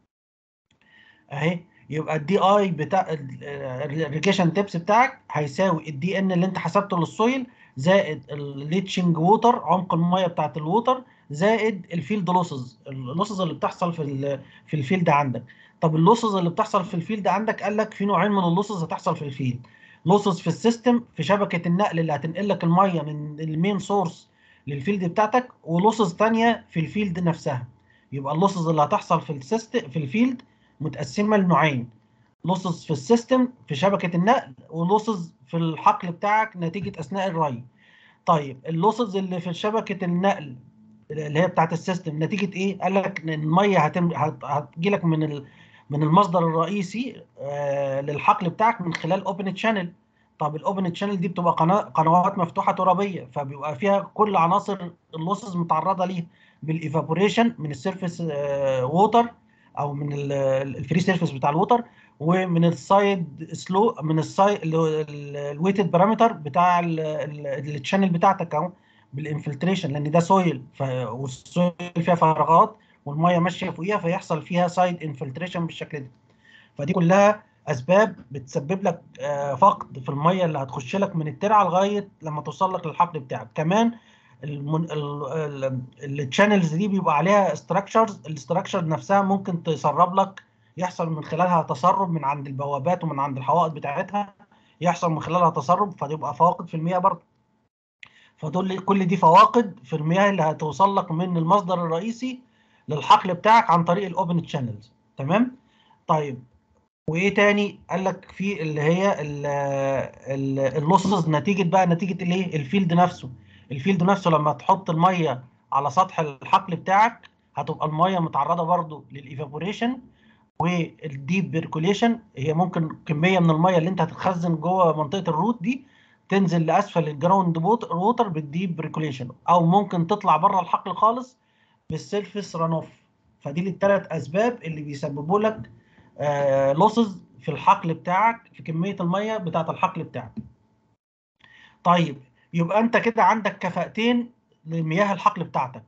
اهي يبقى الدي اي بتاع الريجيشن ديبس بتاعك هيساوي الدي ان اللي انت حسبته للسويل زائد الليتشنج ووتر عمق الميه بتاعت الووتر زائد الفيلد لوسز اللوسز اللي بتحصل في ال- في الفيلد عندك طب اللوسز اللي بتحصل في الفيلد عندك قال لك في نوعين من اللوسز هتحصل في الفيلد لوسز في السيستم في شبكه النقل اللي هتنقل لك الميه من المين سورس للفيلد بتاعتك ولوسز ثانيه في الفيلد نفسها يبقى اللوسز اللي هتحصل في السيستم في الفيلد متقسمه لنوعين لوسز في السيستم في شبكه النقل ولوسز في الحقل بتاعك نتيجه اثناء الري طيب اللوسز اللي في شبكه النقل اللي هي بتاعت السيستم نتيجه ايه قال لك ان الميه هتم هت- هتجيلك من ال... من المصدر الرئيسي آه للحقل بتاعك من خلال اوبن تشانل طب الاوبن تشانل دي بتبقى قناه قنوات مفتوحه ترابيه فبيبقى فيها كل عناصر اللوسز متعرضه ليها بالايفابوريشن من السيرفيس ووتر او من الفري سيرفيس بتاع الووتر ومن السايد سلو من السايد الويتد بارامتر بتاع التشانل بتاعتك اهو بالانفلتريشن لان ده سويل ف... والسويل فيها فراغات والميه ماشيه فوقيها فيحصل فيها سايد انفلتريشن بالشكل ده فدي كلها اسباب بتسبب لك آه، فقد في الميه اللي هتخش لك من الترعه لغايه لما توصل لك للحقل بتاعك كمان الشانلز دي بيبقى عليها استراكشرز الاستراكشر نفسها ممكن تسرب لك يحصل من خلالها تسرب من عند البوابات ومن عند الحوائط بتاعتها يحصل من خلالها تسرب فتبقى فواقد في المياه برضه فدول كل دي فواقد في المياه اللي هتوصل لك من المصدر الرئيسي للحقل بتاعك عن طريق الاوبن تشانلز تمام طيب وايه تاني قال لك في اللي هي اللوسز نتيجه بقى نتيجه الايه الفيلد نفسه الفيلد نفسه لما تحط الميه على سطح الحقل بتاعك هتبقى الميه متعرضه برضو للايفابوريشن والديب بيركوليشن هي ممكن كميه من الميه اللي انت هتتخزن جوه منطقه الروت دي تنزل لاسفل الجراوند ووتر بالديب بريكوليشن او ممكن تطلع بره الحقل خالص بالسيرفيس ران اوف فدي الثلاث اسباب اللي بيسببوا لك لوسز في الحقل بتاعك في كميه الميه بتاعه الحقل بتاعك طيب يبقى انت كده عندك كفاءتين لمياه الحقل بتاعتك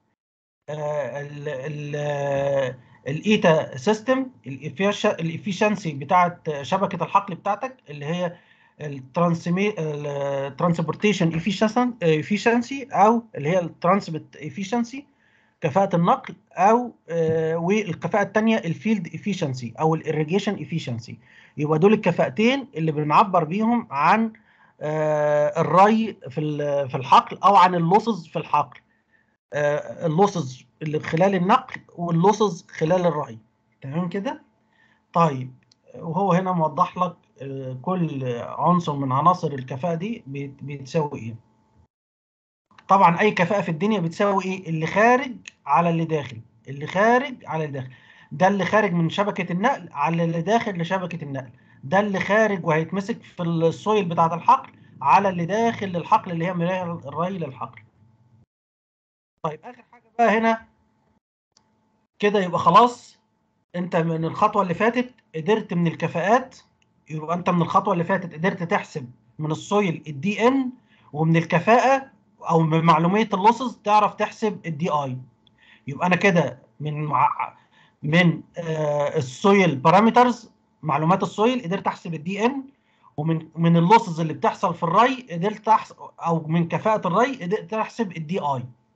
الايتا سيستم الافيشنسي بتاعه شبكه الحقل بتاعتك اللي هي الترانسبورتيشن افيشنسي او اللي هي الترانسبت افيشنسي كفاءه النقل او آه والكفاءه الثانيه الفيلد افيشنسي او الاريجيشن افيشنسي يبقى دول الكفاءتين اللي بنعبر بيهم عن آه الري في في الحقل او عن اللوسز في الحقل آه اللوسز اللي خلال النقل واللوسز خلال الري تمام كده طيب وهو هنا موضح لك كل عنصر من عناصر الكفاءة دي بتساوي ايه طبعا اي كفاءة في الدنيا بتساوي ايه اللي خارج على اللي داخل اللي خارج على اللي داخل ده اللي خارج من شبكة النقل على اللي داخل لشبكة النقل ده اللي خارج وهيتمسك في السويل بتاعة الحقل على اللي داخل للحقل اللي هي مراية الري للحقل طيب اخر حاجة بقى هنا كده يبقى خلاص انت من الخطوة اللي فاتت قدرت من الكفاءات يبقى انت من الخطوه اللي فاتت قدرت تحسب من السويل الدي ان ومن الكفاءه او من معلوميه اللوسز تعرف تحسب الدي اي يبقى انا كده من مع من آه السويل بارامترز معلومات السويل قدرت احسب الدي ان ومن من اللوسز اللي بتحصل في الري قدرت احسب او من كفاءه الري قدرت احسب الدي اي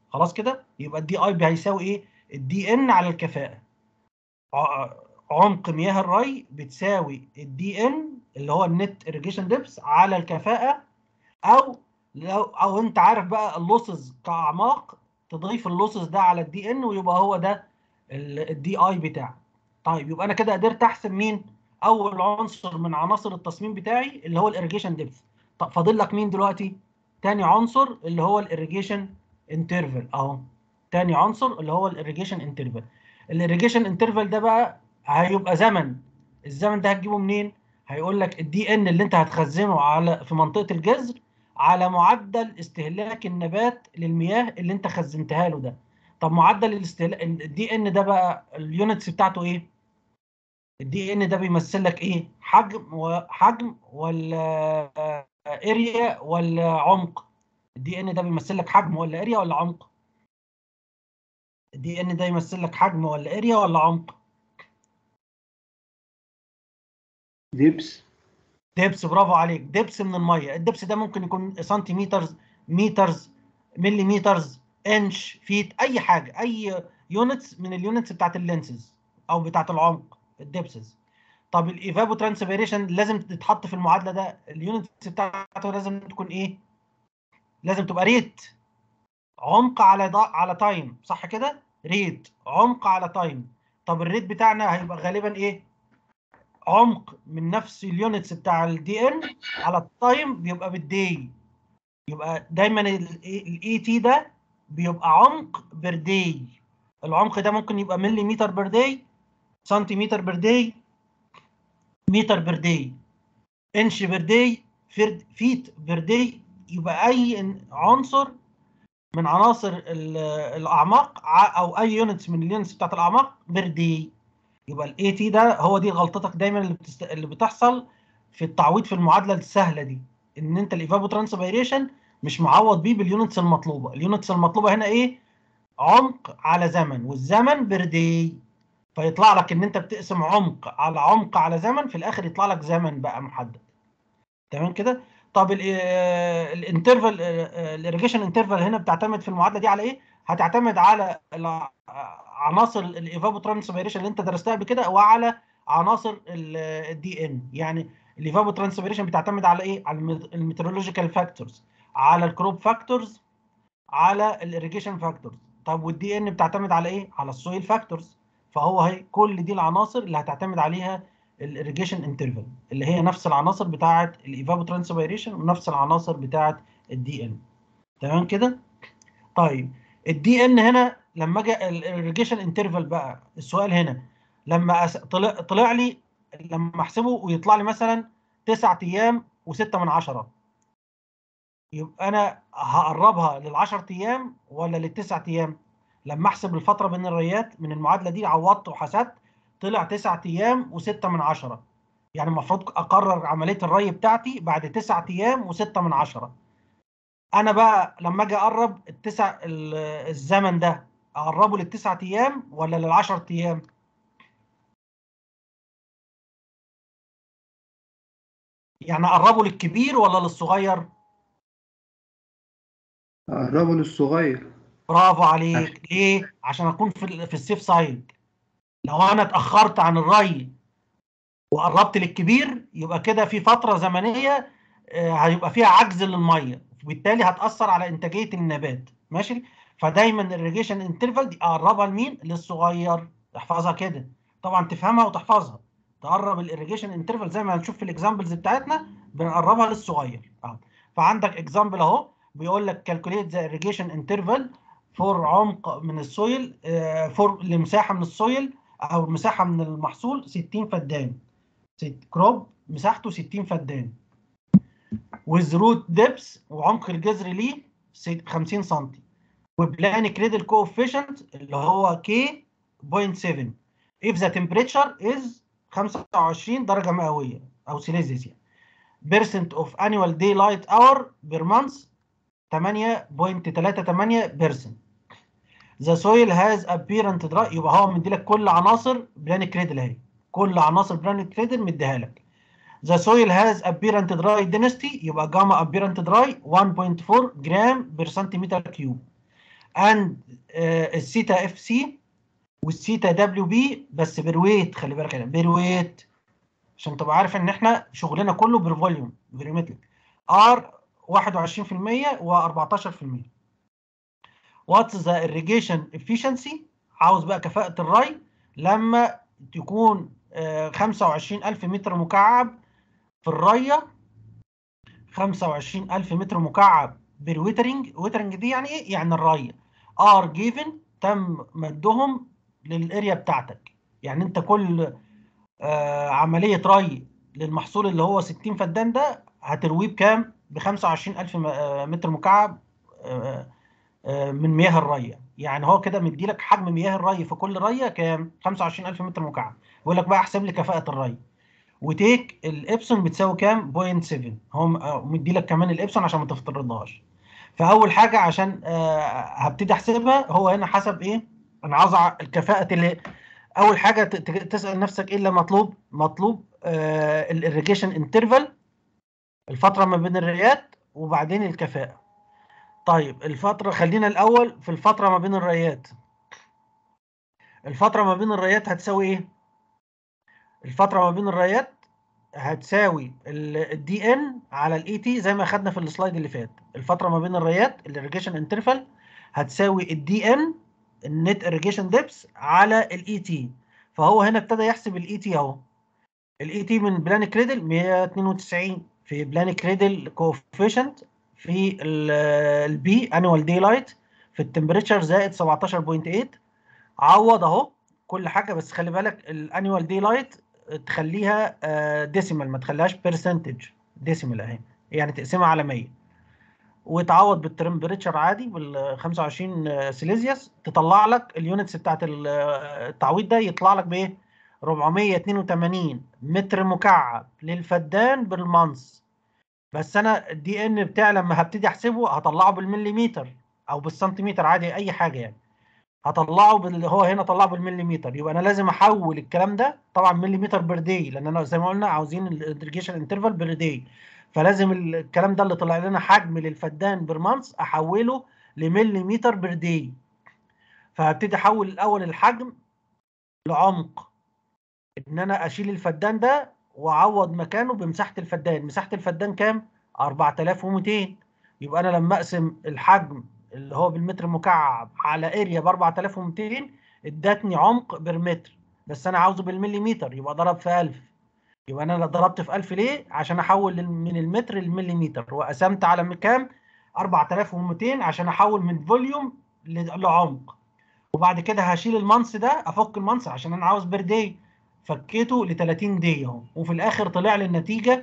خلاص كده يبقى الدي اي هيساوي ايه الدي ان على الكفاءه ع- عمق مياه الري بتساوي الدي ان اللي هو النت irrigation ديبس على الكفاءه او لو او انت عارف بقى اللوسز كاعماق تضيف اللوسز ده على الدي ان ويبقى هو ده الدي اي بتاعك طيب يبقى انا كده قدرت احسب مين اول عنصر من عناصر التصميم بتاعي اللي هو الاريجيشن ديبث طب فاضل لك مين دلوقتي تاني عنصر اللي هو الاريجيشن انترفال اهو تاني عنصر اللي هو الاريجيشن انترفال الاريجيشن انترفال ده بقى هيبقى زمن الزمن ده هتجيبه منين هيقول لك الدي ان اللي انت هتخزنه على في منطقه الجذر على معدل استهلاك النبات للمياه اللي انت خزنتها له ده طب معدل الاستهلاك الدي ان ده بقى اليونتس بتاعته ايه الدي ان ده بيمثل لك ايه حجم وحجم ولا اريا ولا عمق الدي ان ده بيمثل لك حجم ولا اريا ولا عمق الدي ان ده يمثل لك حجم ولا اريا ولا عمق ديبس دبس برافو عليك دبس من الميه الدبس ده ممكن يكون سنتيمترز مترز مليمترز انش فيت اي حاجه اي يونتس من اليونتس بتاعت اللينسز او بتاعت العمق الدبسز طب الايفابو ترانسبيريشن لازم تتحط في المعادله ده اليونتس بتاعته لازم تكون ايه لازم تبقى ريت عمق على ض... على تايم صح كده ريت عمق على تايم طب الريت بتاعنا هيبقى غالبا ايه عمق من نفس اليونتس بتاع الدي ان على التايم بيبقى بالدي يبقى دايما الاي تي ده بيبقى عمق بير داي العمق ده ممكن يبقى ملي متر بير داي سنتيمتر بير داي متر بير داي انش بير داي فيت بير داي يبقى اي عنصر من عناصر ال- الاعماق ع- او اي يونتس من اليونتس بتاعت الاعماق بير داي يبقى الاي تي ده هو دي غلطتك دايما اللي, بتست... اللي بتحصل في التعويض في المعادله السهله دي ان انت الايفابو ترانسبيريشن مش معوض بيه باليونتس المطلوبه اليونتس المطلوبه هنا ايه عمق على زمن والزمن بردي فيطلع لك ان انت بتقسم عمق على عمق على زمن في الاخر يطلع لك زمن بقى محدد تمام كده طب الانترفال الاريجيشن انترفال هنا بتعتمد في المعادله دي على ايه هتعتمد على الع- عناصر الايفابو ترانسبيريشن اللي انت درستها قبل كده وعلى عناصر الدي ان يعني الايفابو ترانسبيريشن بتعتمد على ايه على الميترولوجيكال فاكتورز على الكروب فاكتورز على الاريجيشن فاكتورز طب والدي ان بتعتمد على ايه على السويل فاكتورز فهو هي كل دي العناصر اللي هتعتمد عليها الاريجيشن انترفال اللي هي نفس العناصر بتاعه الايفابو ترانسبيريشن ونفس العناصر بتاعه الدي ان تمام كده طيب الدي ان هنا لما اجي الاريجيشن انترفال بقى السؤال هنا لما أس... طلع طلع لي لما احسبه ويطلع لي مثلا 9 ايام و6 من عشرة يبقى انا هقربها لل 10 ايام ولا للتسع ايام لما احسب الفتره بين الريات من المعادله دي عوضت وحسبت طلع 9 ايام و6 من عشرة يعني المفروض اقرر عمليه الري بتاعتي بعد 9 ايام و6 من عشرة انا بقى لما اجي اقرب التسع ال- الزمن ده اقربه للتسعة ايام ولا للعشر ايام يعني اقربه للكبير ولا للصغير قربوا للصغير برافو عليك ليه عشان اكون في ال- في السيف سايد لو انا اتاخرت عن الري وقربت للكبير يبقى كده في فتره زمنيه آه، هيبقى فيها عجز للميه وبالتالي هتاثر على انتاجيه النبات ماشي فدايما الريجيشن انترفال دي اقربها لمين للصغير احفظها كده طبعا تفهمها وتحفظها تقرب الاريجيشن انترفال زي ما هنشوف في الاكزامبلز بتاعتنا بنقربها للصغير اه فعندك اكزامبل اهو بيقول لك كالكوليت ذا irrigation انترفال فور عمق من السويل فور لمساحه من السويل او مساحه من المحصول 60 فدان ست- كروب مساحته 60 فدان with root depth وعمق الجذر ليه ست- 50 سم وبلان كريدل coefficient اللي هو K 0.7 if the temperature is 25 درجة مئوية أو سيليزيوس يعني percent of annual daylight hour per month 8.38% The soil has apparent dry يبقى هو مديلك كل عناصر بلان كريدل اهي كل عناصر بلان كريدل مديها لك The soil has apparent dry density يبقى جاما apparent dry 1.4 جرام بير سنتيمتر كيوب اند السيتا اف سي والسيتا دبليو بي بس بالويت خلي بالك هنا بالويت عشان تبقى عارف ان احنا شغلنا كله بالفوليوم فيريمتريك ار 21% و14% واتس ذا irrigation efficiency عاوز بقى كفاءة الري لما تكون آه، 25000 متر مكعب في الرية 25000 متر مكعب بالويترنج ويترنج دي يعني ايه؟ يعني الري ار جيفن تم مدهم للاريا بتاعتك يعني انت كل آه عملية ري للمحصول اللي هو 60 فدان ده هترويه بكام؟ ب 25000 م- آه، متر مكعب آه، آه، من مياه الري يعني هو كده مديلك حجم مياه الري في كل ريه كام 25000 متر مكعب بيقول لك بقى احسب لي كفاءه الري وتيك الابسون بتساوي كام 0.7 هو م- آه، مديلك كمان الابسون عشان ما تفترضهاش فاول حاجه عشان آه، هبتدي احسبها هو هنا حسب ايه انا عاوز أع- الكفاءه اللي اول حاجه ت- ت- تسال نفسك ايه اللي مطلوب مطلوب الاريجيشن انترفال الفتره ما بين الريات وبعدين الكفاءه طيب الفترة خلينا الأول في الفترة ما بين الريات الفترة ما بين الريات هتساوي إيه؟ الفترة ما بين الريات هتساوي الدي ان على الاي تي زي ما خدنا في السلايد اللي فات الفترة ما بين الريات الاريجيشن انترفال هتساوي الدي ان النت اريجيشن ديبس على الاي تي فهو هنا ابتدى يحسب الاي تي اهو الاي تي من بلان كريدل 192 في بلان كريدل كوفيشنت في البي انوال دي لايت في التمبريتشر زائد 17.8 عوض اهو كل حاجه بس خلي بالك الانوال دي لايت تخليها ديسيمال ما تخليهاش بيرسنتج ديسيمال اهي يعني تقسمها على 100 وتعوض بالتمبريتشر عادي بال 25 سيليزيوس تطلع لك اليونتس بتاعت ال- التعويض ده يطلع لك بايه 482 متر مكعب للفدان بالمانس بس انا الدي ان بتاعي لما هبتدي احسبه هطلعه بالمليمتر او بالسنتيمتر عادي اي حاجه يعني هطلعه بال هو هنا طلعه بالمليمتر يبقى انا لازم احول الكلام ده طبعا مليمتر بير داي لان انا زي ما قلنا عاوزين الادريجيشن انترفال بير داي فلازم الكلام ده اللي طلع لنا حجم للفدان بير مانث احوله لمليمتر بير داي فهبتدي احول الاول الحجم لعمق ان انا اشيل الفدان ده واعوض مكانه بمساحه الفدان مساحه الفدان كام 4200 يبقى انا لما اقسم الحجم اللي هو بالمتر مكعب على اريا ب 4200 ادتني عمق بالمتر بس انا عاوزه بالمليمتر يبقى ضرب في 1000 يبقى انا ضربت في 1000 ليه عشان احول لل- من المتر للمليمتر وقسمت على م- كام 4200 عشان احول من فوليوم ل- لعمق وبعد كده هشيل المنص ده افك المنص عشان انا عاوز بير داي فكيته ل 30 داي اهو وفي الاخر طلع لي النتيجه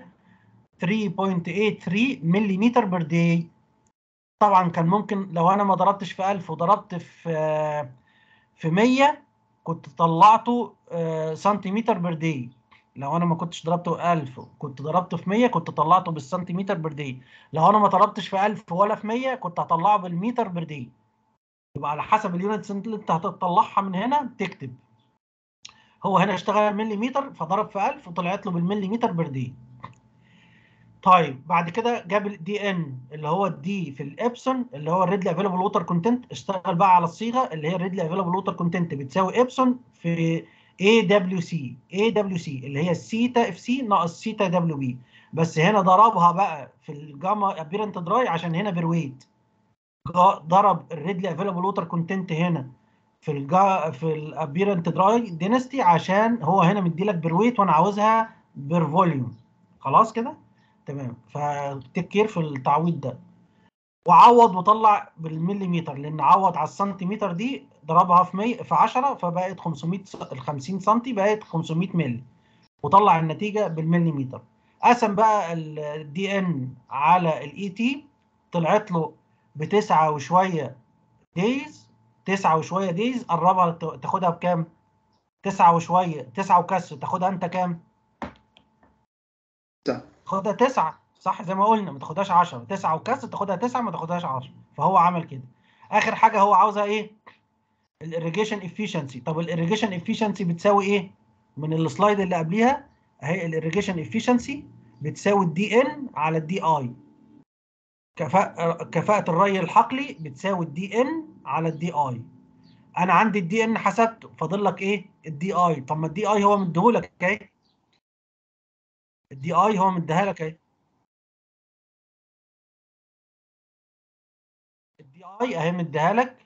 3.83 ملم بير داي طبعا كان ممكن لو انا ما ضربتش في 1000 وضربت في في 100 كنت طلعته آه، سنتيمتر بير داي لو انا ما كنتش ضربته 1000 كنت ضربته في 100 كنت طلعته بالسنتيمتر بير داي لو انا ما ضربتش في 1000 ولا في 100 كنت هطلعه بالمتر بير داي يبقى على حسب اليونتس اللي انت هتطلعها من هنا تكتب هو هنا اشتغل مليمتر فضرب في 1000 وطلعت له بالمليمتر بير دي طيب بعد كده جاب الدي ان اللي هو الدي في الابسون اللي هو الريدلي افيلابل ووتر كونتنت اشتغل بقى على الصيغه اللي هي الريدلي افيلابل ووتر كونتنت بتساوي ابسون في اي دبليو سي اي دبليو سي اللي هي السيتا اف سي ناقص سيتا دبليو بي بس هنا ضربها بقى في الجاما ابيرنت دراي عشان هنا برويت جا- ضرب الريدلي افيلابل ووتر كونتنت هنا في الجا في الابيرنت دراي دينستي عشان هو هنا مديلك برويت وانا عاوزها بير فوليوم خلاص كده تمام فتيك كير في التعويض ده وعوض وطلع بالمليمتر لان عوض على السنتيمتر دي ضربها في 100 في 10 فبقت 500 س- ال 50 سم بقت 500 مللي وطلع النتيجه بالمليمتر قسم بقى الدي ان على الاي تي طلعت له بتسعة وشويه دايز تسعة وشويه دايز قربها ت- تاخدها بكام؟ تسعة وشويه تسعة وكسر تاخدها انت كام؟ تسعة. تاخدها تسعة صح زي ما قلنا ما تاخدهاش 10 تسعة وكسر تاخدها تسعة ما تاخدهاش 10 فهو عمل كده اخر حاجه هو عاوزها ايه؟ الاريجيشن افيشنسي طب الاريجيشن افيشنسي بتساوي ايه؟ من السلايد اللي قبليها اهي الاريجيشن افيشنسي بتساوي الدي ان على الدي اي كفاءة كفاءة الري الحقلي بتساوي الدي ان على الدي اي انا عندي الدي ان حسبته فاضل لك ايه الدي اي طب ما الدي اي هو مديهولك اهي الدي اي هو مديها لك اهي الدي اي اهي مديها لك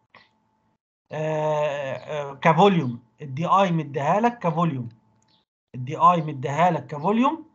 آه، آه، كفوليوم الدي اي مديها لك كفوليوم الدي اي مديها لك كفوليوم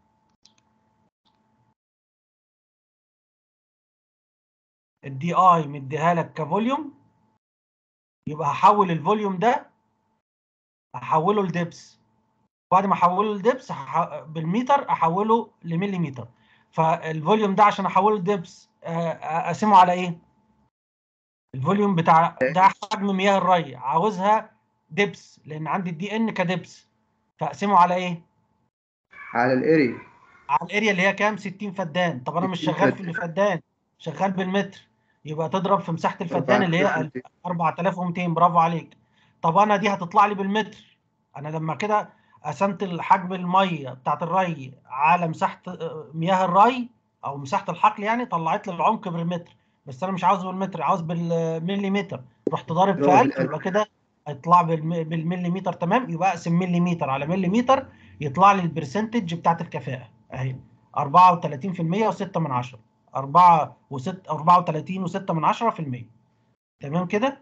الدي اي مديها لك كفوليوم يبقى هحول الفوليوم ده احوله لدبس بعد ما احوله لدبس هح- بالمتر احوله لمليمتر فالفوليوم ده عشان احوله لدبس آه، اقسمه على ايه الفوليوم بتاع ده حجم مياه الري عاوزها دبس لان عندي الدي ان كدبس فاقسمه على ايه على الاريا على الاريا اللي هي كام 60 فدان طب انا مش 60 شغال في فدان. الفدان شغال بالمتر يبقى تضرب في مساحه الفدان اللي هي 4200 برافو عليك طب انا دي هتطلع لي بالمتر انا لما كده قسمت الحجم الميه بتاعت الري على مساحه آه، مياه الري او مساحه الحقل يعني طلعت لي العمق بالمتر بس انا مش عاوز بالمتر عاوز بالمليمتر رحت ضارب في ضرب 1000 بالألف. يبقى كده هيطلع بالم- بالمليمتر تمام يبقى اقسم مليمتر على مليمتر يطلع لي البرسنتج بتاعت الكفاءه اهي 34% و6 من 10 4 و6 34 و6 من 10% تمام كده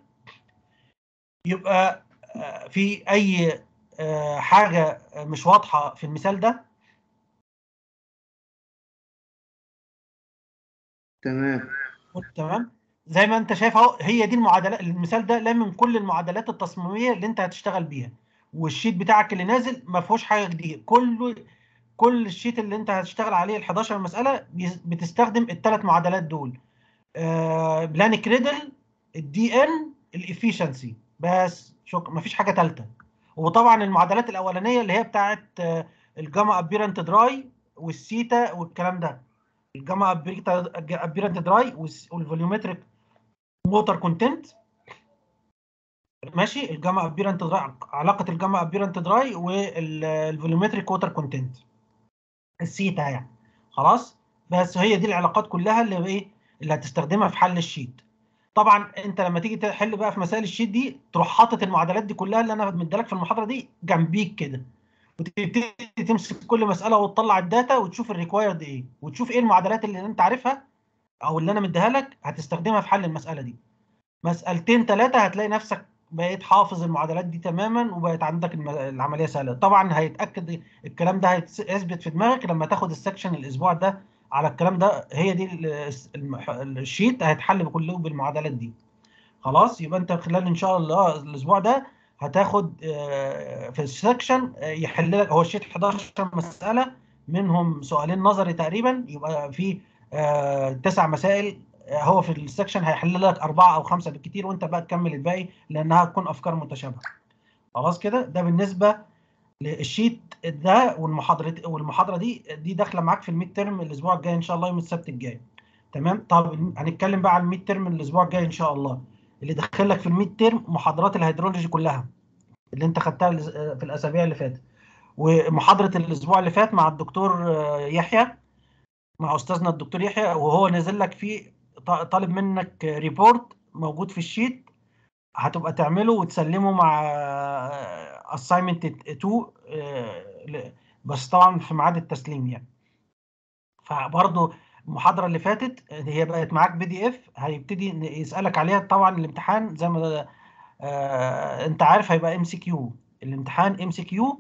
يبقى آه، في اي آه، حاجه مش واضحه في المثال ده تمام تمام زي ما انت شايف اهو هي دي المعادلات المثال ده لامم كل المعادلات التصميميه اللي انت هتشتغل بيها والشيت بتاعك اللي نازل ما فيهوش حاجه جديده كله كل الشيت اللي انت هتشتغل عليه ال 11 مساله بيس- بتستخدم الثلاث معادلات دول آه بلان كريدل الدي ان الافيشنسي بس شكرا ما فيش حاجه ثالثه وطبعا المعادلات الاولانيه اللي هي بتاعت آه الجاما ابيرنت دراي والسيتا والكلام ده الجاما ابيرنت دراي والفوليومتريك ووتر كونتنت ماشي الجاما ابيرنت دراي علاقه الجاما ابيرنت دراي والفوليومتريك ووتر كونتنت السيتا يعني خلاص بس هي دي العلاقات كلها اللي ايه اللي هتستخدمها في حل الشيت طبعا انت لما تيجي تحل بقى في مسائل الشيت دي تروح حاطط المعادلات دي كلها اللي انا مديلك في المحاضره دي جنبيك كده وتبتدي تمسك كل مساله وتطلع الداتا وتشوف الريكوايرد ايه وتشوف ايه المعادلات اللي انت عارفها او اللي انا مديها لك هتستخدمها في حل المساله دي مسالتين ثلاثه هتلاقي نفسك بقيت حافظ المعادلات دي تماما وبقت عندك الم- العمليه سهله طبعا هيتاكد الكلام ده هيثبت في دماغك لما تاخد السكشن الاسبوع ده على الكلام ده هي دي ال- المح- الشيت هيتحل كله بالمعادلات دي خلاص يبقى انت خلال ان شاء الله الاسبوع ده هتاخد آه، في السكشن آه، يحل لك هو الشيت 11 مساله منهم سؤالين نظري تقريبا يبقى في آه، تسع مسائل آه، هو في السكشن هيحل لك اربعه او خمسه بالكتير وانت بقى تكمل الباقي لانها هتكون افكار متشابهه خلاص كده ده بالنسبه للشيت ده والمحاضره والمحاضره دي دي داخله معاك في الميد ترم الاسبوع الجاي ان شاء الله يوم السبت الجاي تمام طب هنتكلم بقى عن الميد ترم الاسبوع الجاي ان شاء الله اللي دخل لك في الميد ترم محاضرات الهيدرولوجي كلها اللي انت خدتها الأس- في الاسابيع اللي فاتت ومحاضره الاسبوع اللي فات مع الدكتور آه، يحيى مع استاذنا الدكتور يحيى وهو نازل لك فيه ط- طالب منك ريبورت موجود في الشيت هتبقى تعمله وتسلمه مع اساينمنت 2 آه، ل- بس طبعا في ميعاد التسليم يعني فبرضه المحاضره اللي فاتت هي بقت معاك بي دي اف هيبتدي ن- يسالك عليها طبعا الامتحان زي ما آه انت عارف هيبقى ام سي كيو الامتحان ام سي كيو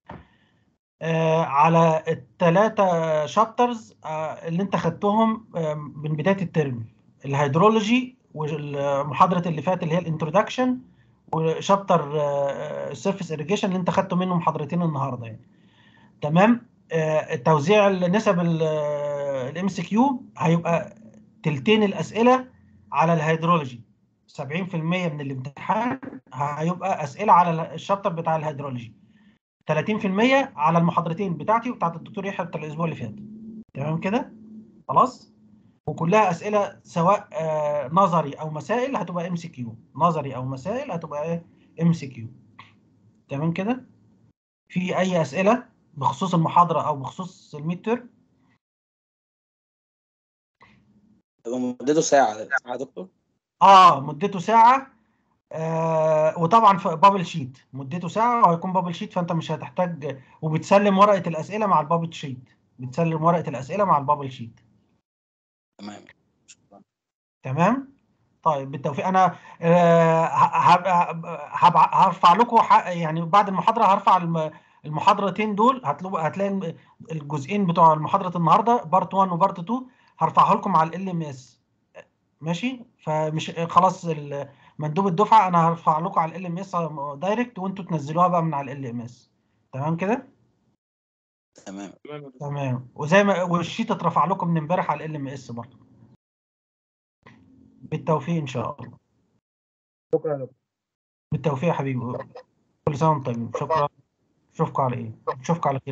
على الثلاثه شابترز اللي انت خدتهم آه، من بدايه الترم الهيدرولوجي والمحاضره اللي فاتت اللي هي الانترودكشن وشابتر السيرفيس اريجيشن اللي انت خدته منه محاضرتين النهارده يعني تمام آه، توزيع النسب الام سي كيو هيبقى تلتين الاسئله على الهيدرولوجي 70% من الامتحان هيبقى اسئله على الشابتر بتاع الهيدرولوجي 30% على المحاضرتين بتاعتي وبتاعت الدكتور يحيى بتاع الاسبوع اللي فات تمام كده خلاص وكلها اسئله سواء آه، نظري او مسائل هتبقى ام سي كيو نظري او مسائل هتبقى ايه ام سي كيو تمام كده في اي اسئله بخصوص المحاضره او بخصوص الميد تيرم يبقى مدته ساعة صح يا دكتور؟ اه مدته ساعة آه وطبعا في بابل شيت مدته ساعة وهيكون بابل شيت فانت مش هتحتاج وبتسلم ورقة الأسئلة مع البابل شيت بتسلم ورقة الأسئلة مع البابل شيت تمام شكرا تمام طيب بالتوفيق انا آه، ه- ه- هبع- هرفع لكم ح- يعني بعد المحاضرة هرفع الم- المحاضرتين دول هتلاقوا هتلاقي الم- الجزئين بتوع محاضرة النهاردة بارت 1 وبارت 2 هرفعها لكم على ال ام اس ماشي فمش خلاص ال- مندوب الدفعه انا هرفع لكم على ال ام اس دايركت وانتوا تنزلوها بقى من على ال ام اس تمام كده تمام تمام وزي ما والشيت اترفع لكم من امبارح على ال ام اس برضه بالتوفيق ان شاء الله شكرا يا دكتور بالتوفيق يا حبيبي كل سنه وانتم طيبين شكرا اشوفكم على ايه اشوفكم على خير